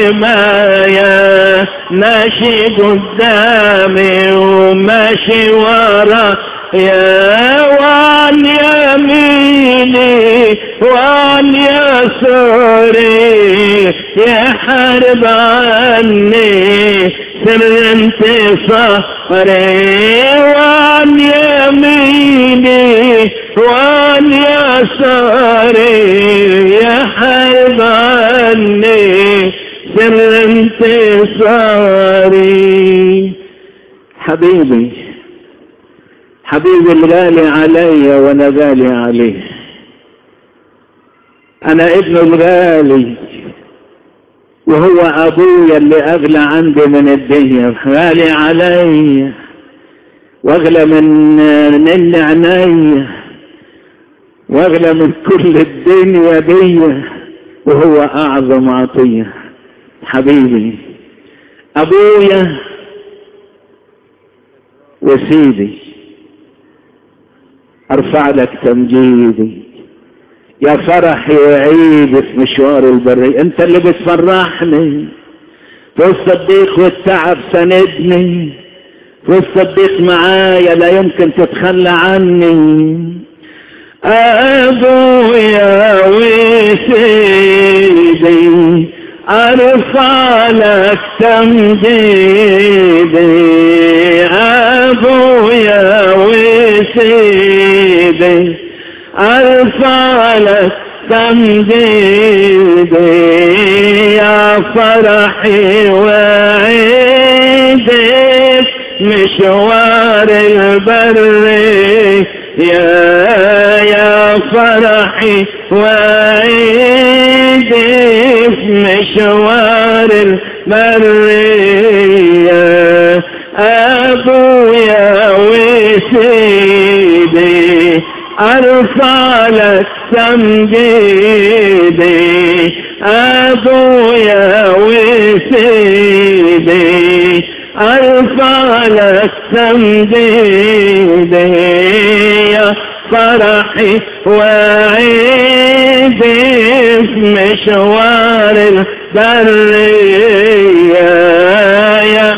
حماية ماشي قدامي وماشي ورا يا وعن يميني وعن يساري يحارب عني سر انتصاري وعن يميني وعن يساري يحارب عني سر انتصاري حبيبي حبيبي الغالي علي وانا غالي عليه انا ابنه الغالي وهو ابويا اللي اغلى عندي من الدنيا غالي علي واغلى من من عينيا واغلى من كل الدنيا دي وهو اعظم عطيه حبيبي ابويا وسيدي ارفع لك تمجيدي يا فرحي وعيدي في مشوار البرية انت اللي بتفرحني في الصديق والتعب سندني في الصديق معايا لا يمكن تتخلى عني ابويا وسيدي ارفع لك تمجيدي ابويا وسيدي ارفع لك تمجيدي يا فرحي وعيدي مشوار البر يا يا فرحي وعيدي مشوار البر يا ابويا وسيدي ارفع لك تمجيدي ابويا وسيدي ارفع لك تمجيدي يا فرحي وعيدي في مشوار البرية يا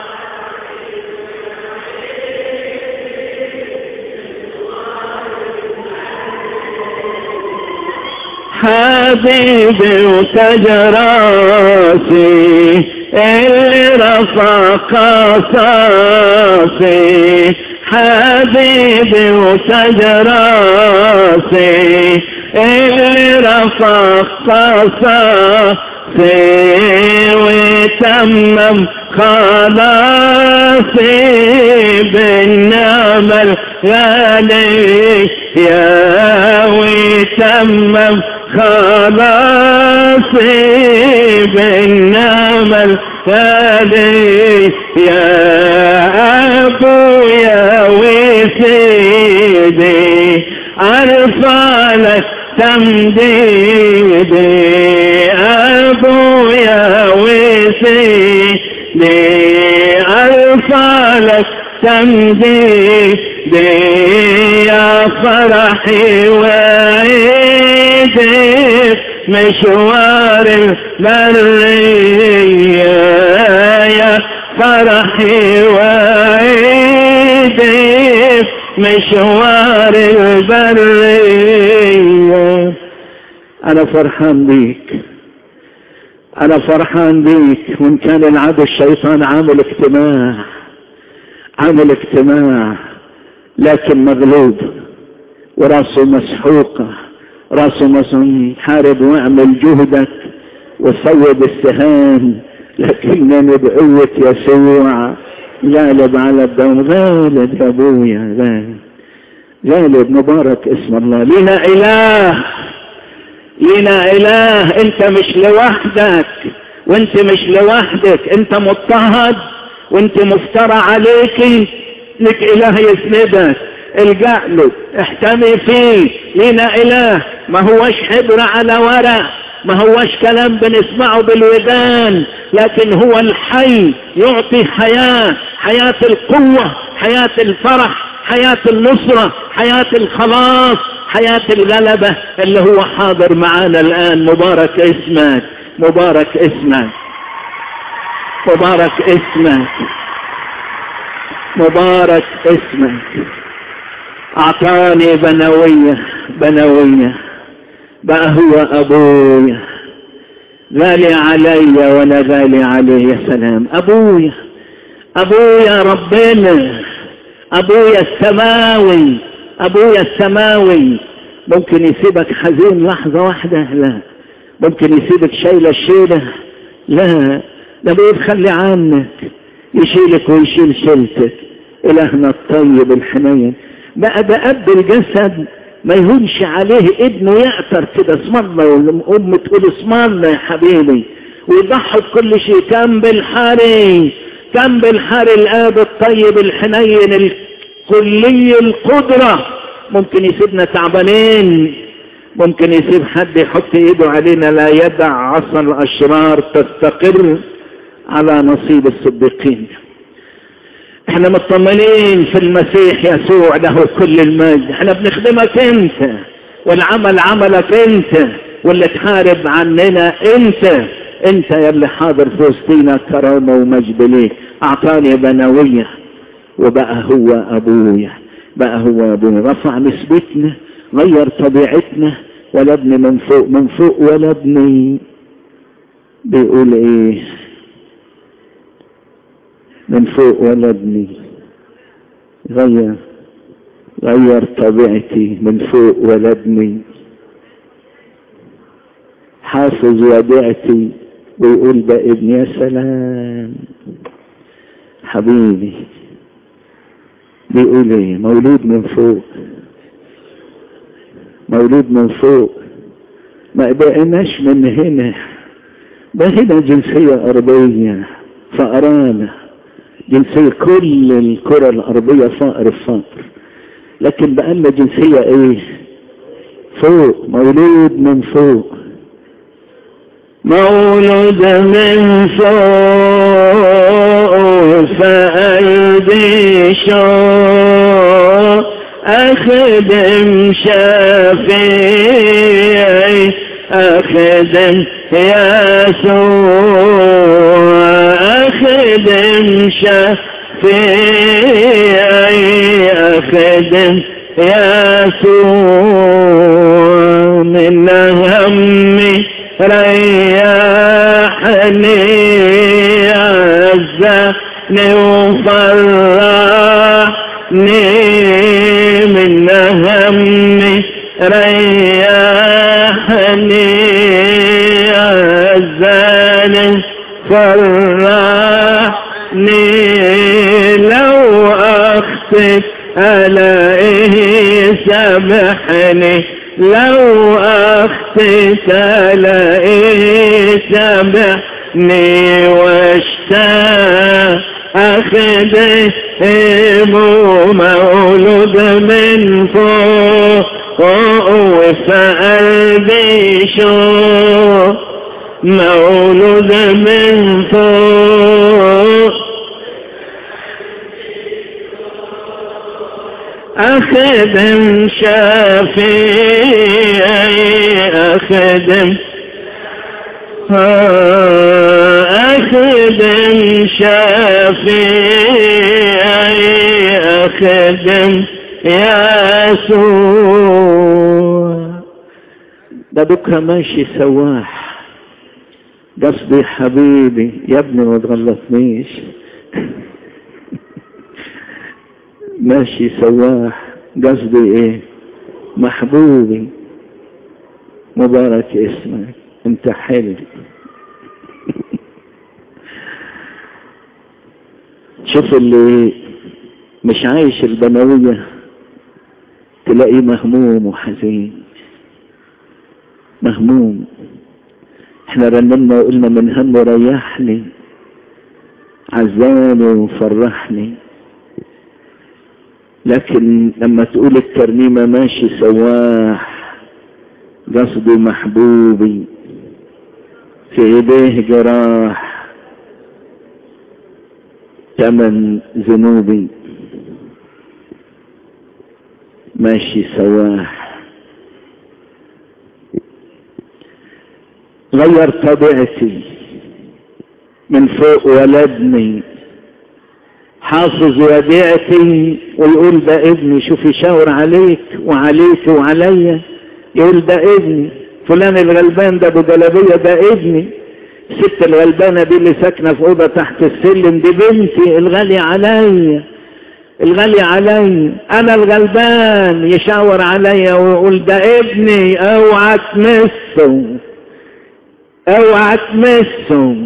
حبيبي وتجراسي اللي رفع قصاصي حبيبي وتجراسي اللي رفع قصاصي وتمم خلاصي بالنعم الغالي يا وتمم خلاصي بالنعم الغالي يا أبويا وسيدي أرفع لك تمديدي أبويا وسيدي لأرفع لك تمجيدي يا فرحي وعيدي مشوار البرية يا فرحي وعيدي مشوار البرية أنا فرحان بيك أنا فرحان بيك وإن كان العدو الشيطان عامل اجتماع عامل اجتماع لكن مغلوب وراسه مسحوقة راسه مسحوق حارب واعمل جهدك وصوب السهام لكنني بقوة يسوع غالب على الدم غالب يا ابويا غالب غالب مبارك اسم الله لنا اله لنا اله انت مش لوحدك وانت مش لوحدك انت مضطهد وانت مفترى عليك لك اله يسندك الجأ له احتمي فيه لنا اله ما هوش حبر على ورق ما هوش كلام بنسمعه بالودان لكن هو الحي يعطي حياة حياة القوة حياة الفرح حياة النصرة حياة الخلاص حياة الغلبة اللي هو حاضر معانا الآن مبارك اسمك مبارك اسمك مبارك اسمك مبارك اسمك أعطاني بنوية بنوية بقى هو أبويا غالي علي ولا غالي عليه يا سلام أبويا أبويا ربنا أبويا السماوي أبويا السماوي ممكن يسيبك حزين لحظة واحدة لا ممكن يسيبك شايلة الشيلة لا ده بيتخلي عنك يشيلك ويشيل شيلتك إلهنا الطيب الحنين بقى ده أب الجسد ما يهونش عليه ابنه يأثر كده اسم الله والأم تقول اسم الله يا حبيبي ويضحي بكل شيء كان بالحري كان بالحري الآب الطيب الحنين الكلي القدرة ممكن يسيبنا تعبانين ممكن يسيب حد يحط ايده علينا لا يدع عصا الاشرار تستقر على نصيب الصديقين احنا مطمنين في المسيح يسوع له كل المجد احنا بنخدمك انت والعمل عملك انت واللي تحارب عننا انت انت يا اللي حاضر في وسطينا كرامة ومجد ليك اعطاني بنوية وبقى هو ابويا بقى هو ابويا رفع نسبتنا غير طبيعتنا ولدني من فوق من فوق ولدني بيقول ايه من فوق ولدني غير غير طبيعتي من فوق ولدني حافظ وديعتي ويقول ده ابني يا سلام حبيبي بيقول ايه مولود من فوق مولود من فوق ما بقيناش من هنا ده هنا جنسية أرضية فقرانة جنسية كل الكرة الأرضية فقر الفقر لكن بقى لنا جنسية ايه فوق مولود من فوق مولود من فوق فقلبي شوق أخدم شفيعي أخدم يسوع أخدم شفيعي أخدم يسوع من همي ريحني عزني وفرحني من همي ريحني عزني فرحني لو أخطئ ألاقيه سامحني لو أخطئت ألاقيه سامحني واشتاق أخذ مولود من فوق وفي قلبي شوق مولود من فوق أخدم شافعي أخدم أخدم شافعي أخدم يسوع ده بكرة ماشي سواح قصدي حبيبي يا ابني ما تغلطنيش ماشي سواح قصدي ايه محبوبي مبارك اسمك انت حلو شوف اللي مش عايش البنوية تلاقيه مهموم وحزين مهموم احنا رنمنا وقلنا من هم ريحني عزاني وفرحني لكن لما تقول الترنيمة ماشي سواح قصدي محبوبي في ايديه جراح تمن ذنوبي ماشي سواح غير طبيعتي من فوق ولدني حافظ وديعتي ويقول ده ابني شوف يشاور عليك وعليك وعليا يقول ده ابني فلان الغلبان ده ابو جلابيه ده ابني الست الغلبانه دي اللي ساكنه في اوضه تحت السلم دي بنتي الغاليه عليا الغالية علي انا الغلبان يشاور عليا ويقول ده ابني اوعى تمسه اوعى تمسه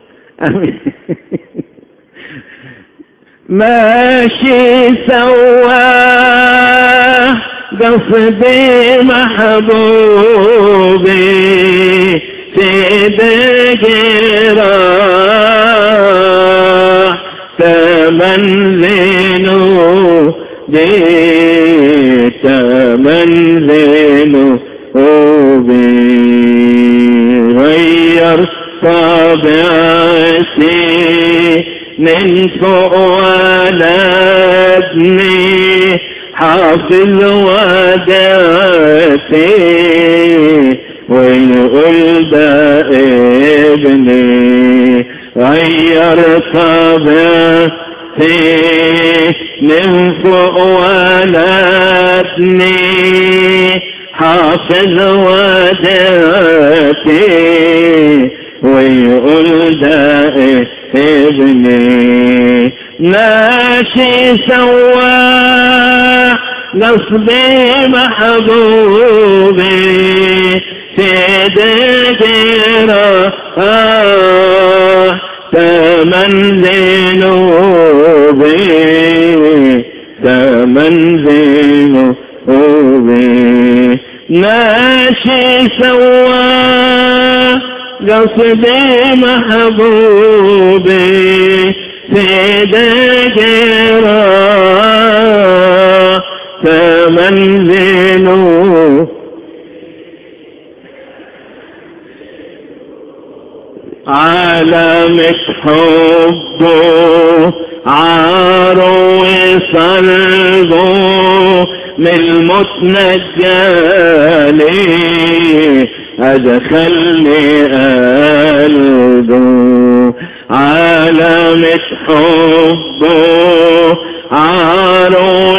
ماشي سوا قصدي محبوبي سيد جراح تمنزنوا دي تمنزنوا بي غير طبيعتي من فوق ولدني حافظ ودعتي ويقول ده ابني غير طبيعتي من فوق ولدني حافظ ودعتي ويقول ده ابني ماشي سوا نصبي محبوبي سيد جرا تمن ذنوبي تمن ذنوبي ماشي سوا قصدي محبوبي سيد جرا فمن ذنوب عالمة حبه عار وصلبه من الموت نجاني أدخلني قلبه عالمة حبه عار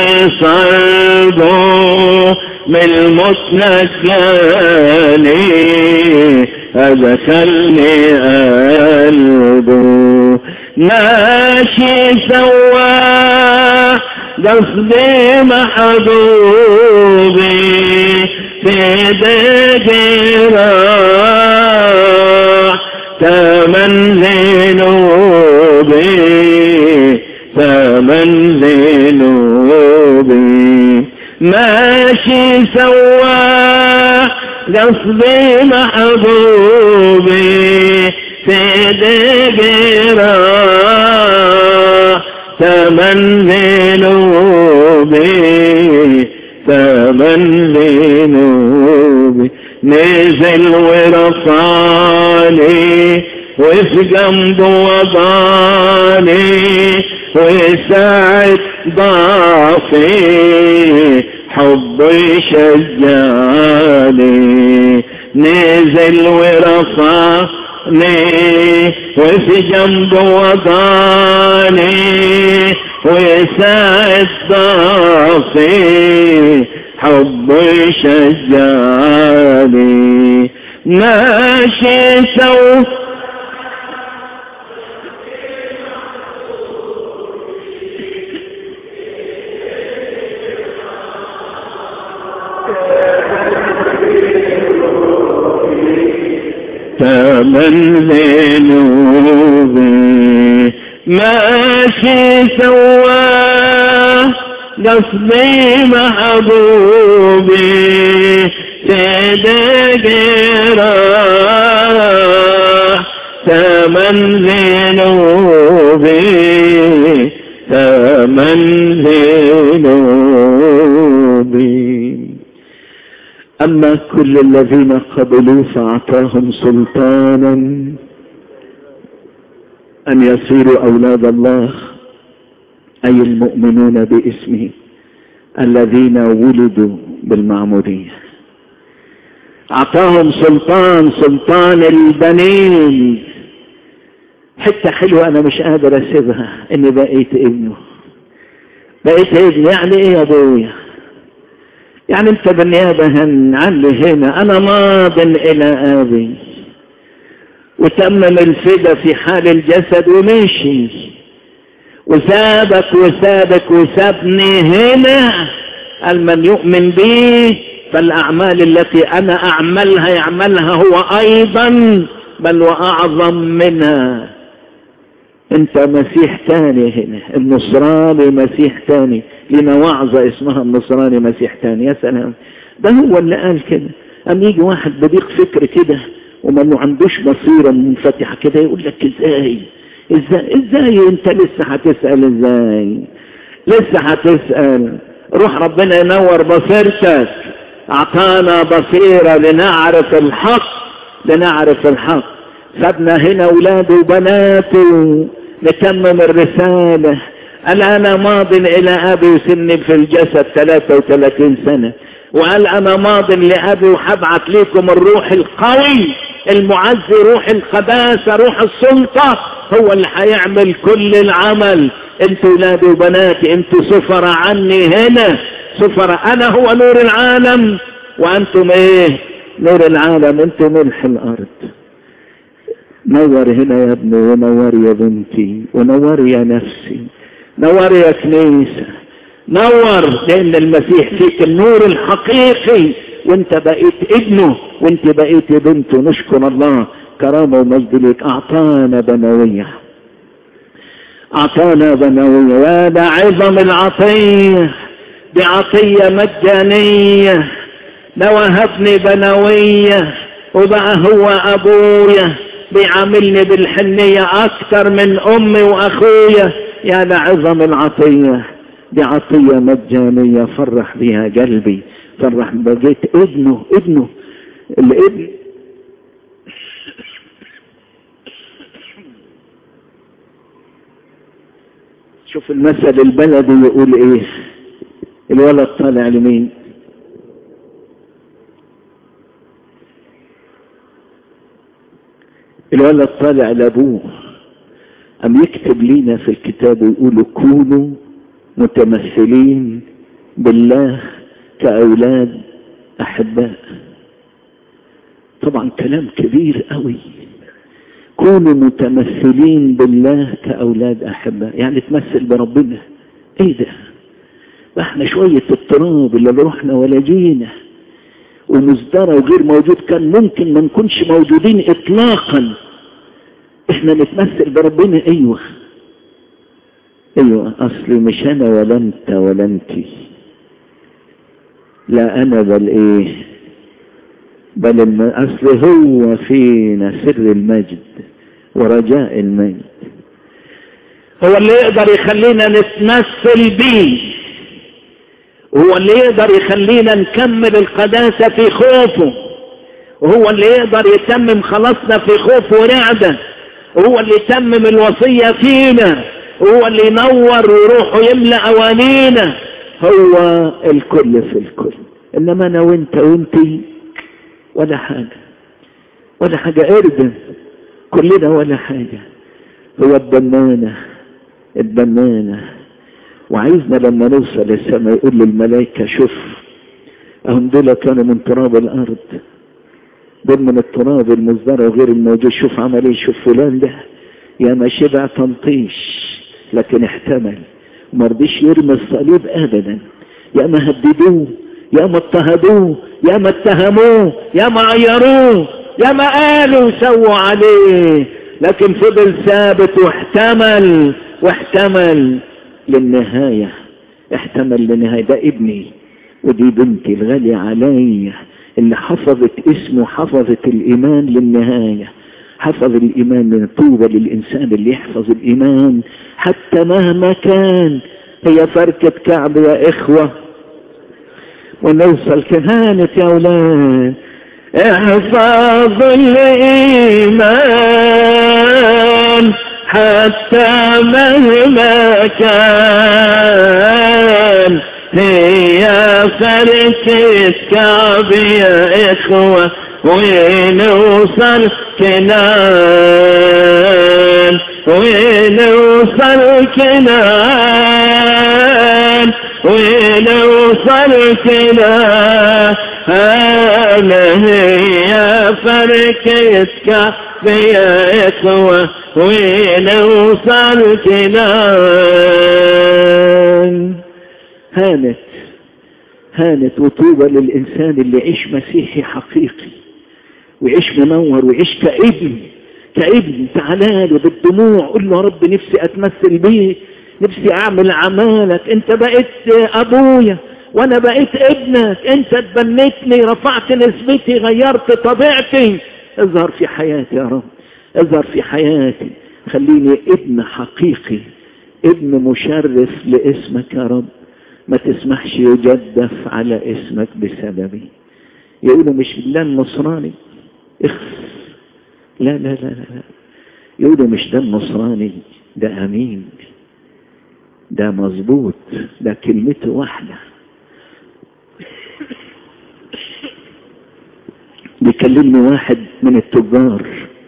وصلبه من الموت نجاني أدخلني قلبه ماشي سوا قصدي محبوبي في جراح تمن ذنوبي تمن ذنوبي ماشي سوا قصدي محبوبي في جراح تمن ذنوبي تمن ذنوبي نزل ورفعني وفي جنبه وضعني وساعة ضعفي شجعني نزل ورفعني وفي جنبه وضعني ويساعد ضعفي حبه يشجعني ماشي سوف فمن ذنوبي ماشي سواه قصدي محبوبي صدق راح ثمن ذنوبي ثمن ذنوبي أما كل الذين قبلوا فأعطاهم سلطانا أن يصيروا أولاد الله أي المؤمنون باسمه الذين ولدوا بالمعمودية أعطاهم سلطان سلطان البنين حتة حلوة أنا مش قادر أسيبها إني بقيت ابنه بقيت ابني يعني إيه يا أبويا يعني أنت بالنيابة هن عني هنا أنا ماض إلى أبي وتمم الفدا في حال الجسد ومشي وسابك وسابك وسابني هنا قال من يؤمن بي فالأعمال التي أنا أعملها يعملها هو أيضا بل وأعظم منها أنت مسيح تاني هنا النصراني مسيح تاني لنا وعظة اسمها النصراني مسيح تاني يا سلام ده هو اللي قال كده أم يجي واحد بضيق فكر كده وما عندوش بصيرة منفتحة كده يقول لك ازاي ازاي ازاي انت لسه هتسأل ازاي لسه هتسأل روح ربنا ينور بصيرتك اعطانا بصيرة لنعرف الحق لنعرف الحق سابنا هنا اولاده وبناته نتمم الرسالة قال انا ماض الى ابي وسني في الجسد 33 سنة وقال انا ماض لابي وحبعت لكم الروح القوي المعزي روح القداسة روح السلطة هو اللي هيعمل كل العمل انتوا ولادي وبناتي انتوا سفر عني هنا سفر انا هو نور العالم وانتم ايه نور العالم انتم ملح الارض نور هنا يا ابني ونور يا بنتي ونور يا نفسي نور يا كنيسة نور لان المسيح فيك النور الحقيقي وانت بقيت ابنه وانت بقيت بنته نشكر الله كرامة ومجد لك اعطانا بنوية اعطانا بنوية يا ده عظم العطية دي عطية مجانية ده وهبني بنوية وبقى هو ابويا بيعاملني بالحنية اكتر من امي واخويا يا ده عظم العطية دي عطية مجانية فرح بها قلبي فرح بقيت ابنه ابنه الابن شوف المثل البلدي يقول ايه الولد طالع لمين الولد طالع لابوه ام يكتب لينا في الكتاب ويقولوا كونوا متمثلين بالله كأولاد أحباء طبعا كلام كبير قوي كونوا متمثلين بالله كأولاد أحباء يعني تمثل بربنا ايه ده احنا شوية التراب اللي رحنا ولا جينا ومزدرى وغير موجود كان ممكن ما نكونش موجودين اطلاقا احنا نتمثل بربنا ايوه ايوه اصلي مش انا ولا انت ولا انتي لا انا بل ايه بل الم... اصل هو فينا سر المجد ورجاء المجد هو اللي يقدر يخلينا نتمثل بيه هو اللي يقدر يخلينا نكمل القداسة في خوفه وهو اللي يقدر يتمم خلاصنا في خوف ورعدة وهو اللي يتمم الوصية فينا وهو اللي ينور وروحه يملأ أوانينا هو الكل في الكل انما انا وانت وانتي ولا حاجة ولا حاجة ارجع كلنا ولا حاجة هو البنانة البنانة وعايزنا لما نوصل السماء يقول للملائكة شوف هم دول كانوا من تراب الارض دول من التراب المزدرع وغير الموجود شوف عمل ايه شوف فلان ده يا ما شبع تنطيش لكن احتمل ما رضيش يرمي الصليب ابدا يا ما هددوه يا ما اضطهدوه يا ما اتهموه يا ما عيروه يا ما قالوا سووا عليه لكن فضل ثابت واحتمل واحتمل للنهاية احتمل للنهاية ده ابني ودي بنتي الغالية عليا اللي حفظت اسمه حفظت الإيمان للنهاية حفظ الإيمان من طوبى للإنسان اللي يحفظ الإيمان حتى مهما كان هي فركة كعب يا إخوة ونوصل كهانة يا أولاد احفظ الإيمان حتى مهما كان هي فركة كعب يا إخوة ونوصل كنان ونوصل كنان ونوصل كنان هي فركة كعب يا إخوة ونوصل كنان هانت هانت وطوبى للإنسان اللي يعيش مسيحي حقيقي ويعيش منور ويعيش كابن كابن تعالى بالدموع قول له يا رب نفسي أتمثل بيك نفسي أعمل عمالك أنت بقيت أبويا وأنا بقيت ابنك أنت تبنتني رفعت نسبتي غيرت طبيعتي اظهر في حياتي يا رب اظهر في حياتي خليني ابن حقيقي ابن مشرف لاسمك يا رب ما تسمحش يجدف على اسمك بسببي يقولوا مش ده النصراني اخس لا لا لا لا يقولوا مش ده النصراني ده امين ده مظبوط ده كلمته واحدة بيكلمني واحد من التجار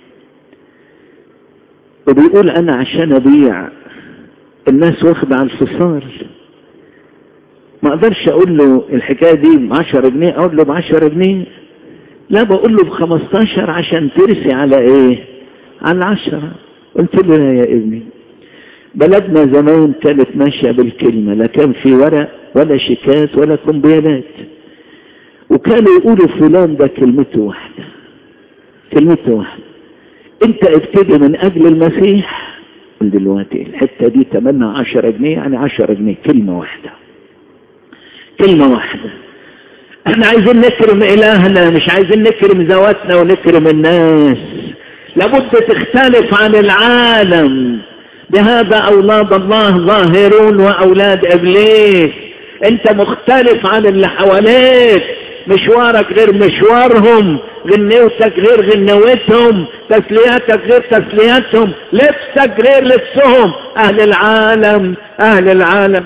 وبيقول انا عشان ابيع الناس واخدة على الفصال ما اقدرش اقول له الحكاية دي بعشرة جنيه اقول له بعشرة جنيه لا بقول له بخمستاشر عشان ترسي على ايه على العشرة قلت له لا يا ابني بلدنا زمان كانت ماشية بالكلمة لا كان في ورق ولا شيكات ولا كمبيالات وكانوا يقولوا فلان ده كلمته واحدة كلمته واحدة انت ابتدي من اجل المسيح دلوقتي الحتة دي تمنى عشرة جنيه يعني عشرة جنيه كلمة واحدة كلمة واحدة احنا عايزين نكرم الهنا مش عايزين نكرم ذواتنا ونكرم الناس لابد تختلف عن العالم بهذا اولاد الله ظاهرون واولاد ابليس انت مختلف عن اللي حواليك مشوارك غير مشوارهم غنوتك غير غنوتهم تسلياتك غير تسلياتهم لبسك غير لبسهم اهل العالم اهل العالم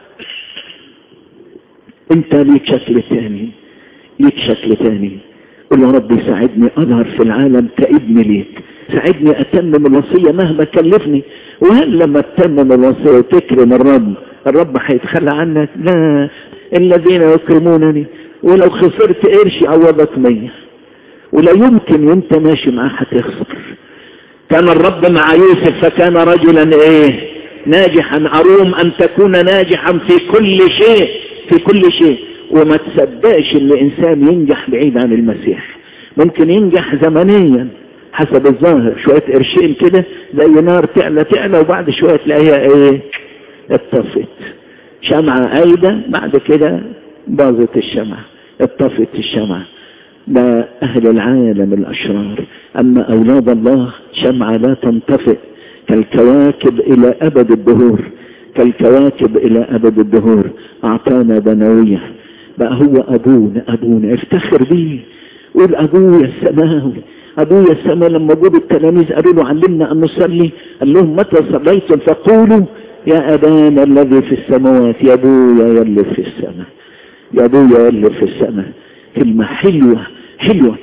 انت ليك شكل تاني ليك شكل تاني قل يا رب ساعدني اظهر في العالم كابن ليك ساعدني اتمم الوصية مهما كلفني وهل لما تتمم الوصية وتكرم الرب الرب هيتخلى عنك لا الذين يكرمونني ولو خسرت قرش عوضك مية ولا يمكن وانت ماشي معاه هتخسر كان الرب مع يوسف فكان رجلا ايه ناجحا اروم ان تكون ناجحا في كل شيء في كل شيء وما تصدقش ان انسان ينجح بعيد عن المسيح ممكن ينجح زمنيا حسب الظاهر شوية قرشين كده زي نار تعلى تعلى وبعد شوية تلاقيها ايه اتطفت شمعة قايدة بعد كده باظت الشمعة اتطفت الشمعة ده اهل العالم الاشرار اما اولاد الله شمعة لا تنطفئ كالكواكب الى ابد الدهور كالكواكب الى ابد الدهور اعطانا بنوية بقى هو ابونا ابونا افتخر بيه قول ابويا السماوي ابويا السماء لما جاب التلاميذ قالوا له علمنا ان نصلي قال لهم متى صليتم فقولوا يا ابانا الذي في السماوات يا ابويا يلي في السماء يا ابويا اللي في السماء كلمة حلوة حلوة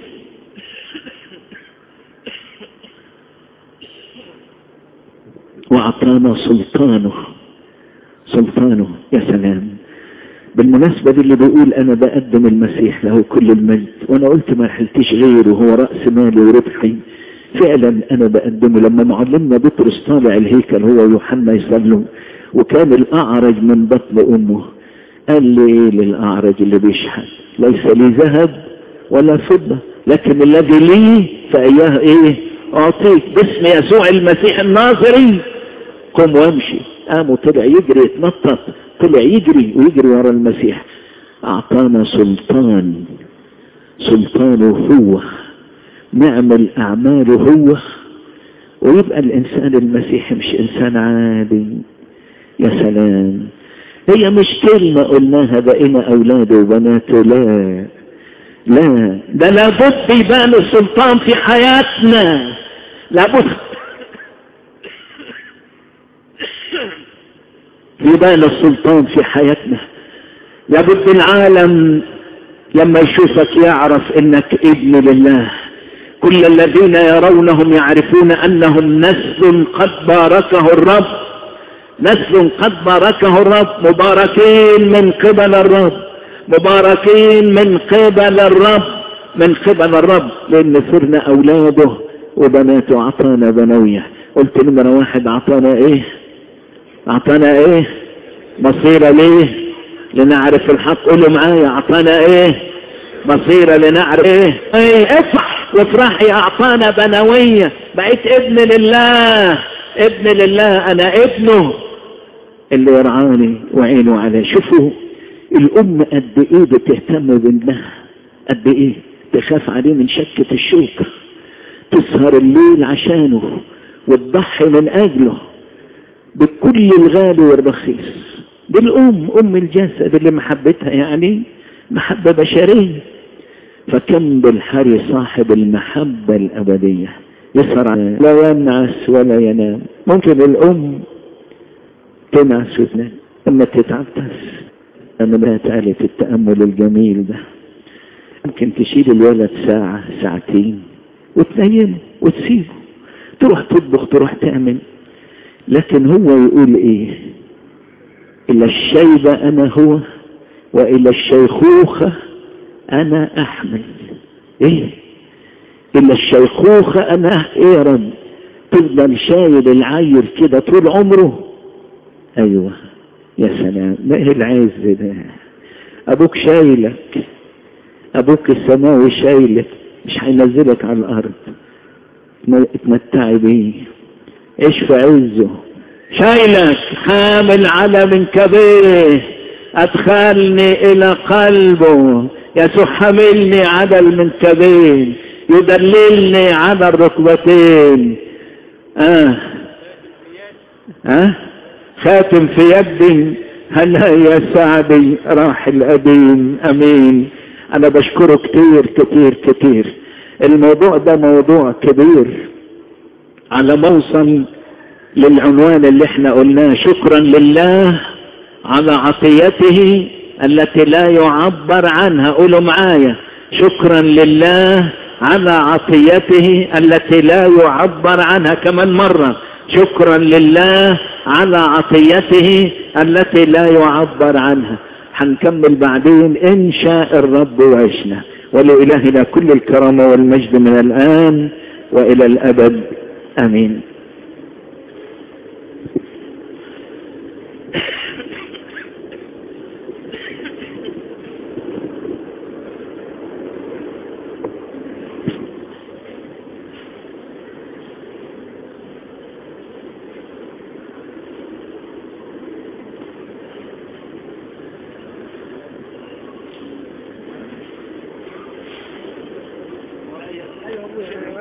واعطانا سلطانه سلطانه يا سلام بالمناسبة دي اللي بيقول انا بقدم المسيح له كل المجد وانا قلت ما حلتش غيره هو رأس مالي وربحي فعلا انا بقدمه لما معلمنا بطرس طالع الهيكل هو ويوحنا يصلوا وكان الاعرج من بطن امه قال لي ايه للاعرج اللي بيشحن ليس لي ذهب ولا فضة لكن الذي لي فاياه ايه اعطيك باسم يسوع المسيح الناصري قم وامشي قام وطلع يجري يتنطط طلع يجري ويجري ورا المسيح اعطانا سلطان سلطانه هو نعمل اعماله هو ويبقى الانسان المسيحي مش انسان عادي يا سلام هي مش كلمة قلناها بقينا اولاده وبناته لا لا ده لابد يبان السلطان في حياتنا لابد يبان السلطان في حياتنا لابد العالم لما يشوفك يعرف انك ابن لله كل الذين يرونهم يعرفون انهم نسل قد باركه الرب نسل قد باركه الرب مباركين من قبل الرب مباركين من قبل الرب من قبل الرب لان صرنا اولاده وبناته اعطانا بنويه قلت نمرة واحد اعطانا ايه اعطانا ايه بصيرة ليه لنعرف الحق قولوا معايا اعطانا ايه بصيرة لنعرف ايه ايه افرح وافرحي اعطانا بنوية بقيت ابن لله ابن لله انا ابنه اللي يرعاني وعينه عليه شوفوا الام قد ايه بتهتم بابنها قد ايه تخاف عليه من شكة الشوكة تسهر الليل عشانه وتضحي من اجله بكل الغالي والرخيص دي الام ام الجسد اللي محبتها يعني محبة بشرية فكم بالحري صاحب المحبة الابدية يسهر لا ينعس ولا ينام ممكن الام تنعس وتنام لما تتعب تنس انا بقى آلة التأمل الجميل ده ممكن تشيل الولد ساعة ساعتين وتنيمه وتسيبه تروح تطبخ تروح تعمل لكن هو يقول ايه الى الشيبة انا هو والى الشيخوخة انا احمل ايه الى الشيخوخة انا ايه يا رب تفضل شايل العيل كده طول عمره ايوه يا سلام ما ايه العز ده ابوك شايلك ابوك السماوي شايلك مش هينزلك على الارض اتمتعي بيه ايش في عزه شايلك حامل على من كبيره ادخلني الى قلبه يسوع حملني على المنكبين يدللني على الركبتين اه اه خاتم في يدي هلا يا سعدي راح القديم امين انا بشكره كتير كتير كتير الموضوع ده موضوع كبير على موصل للعنوان اللي احنا قلناه شكرا لله على عطيته التي لا يعبر عنها قولوا معايا شكرا لله على عطيته التي لا يعبر عنها كمان مرة شكرا لله على عطيته التي لا يعبر عنها هنكمل بعدين ان شاء الرب وعشنا ولإلهنا كل الكرامة والمجد من الآن وإلى الأبد آمين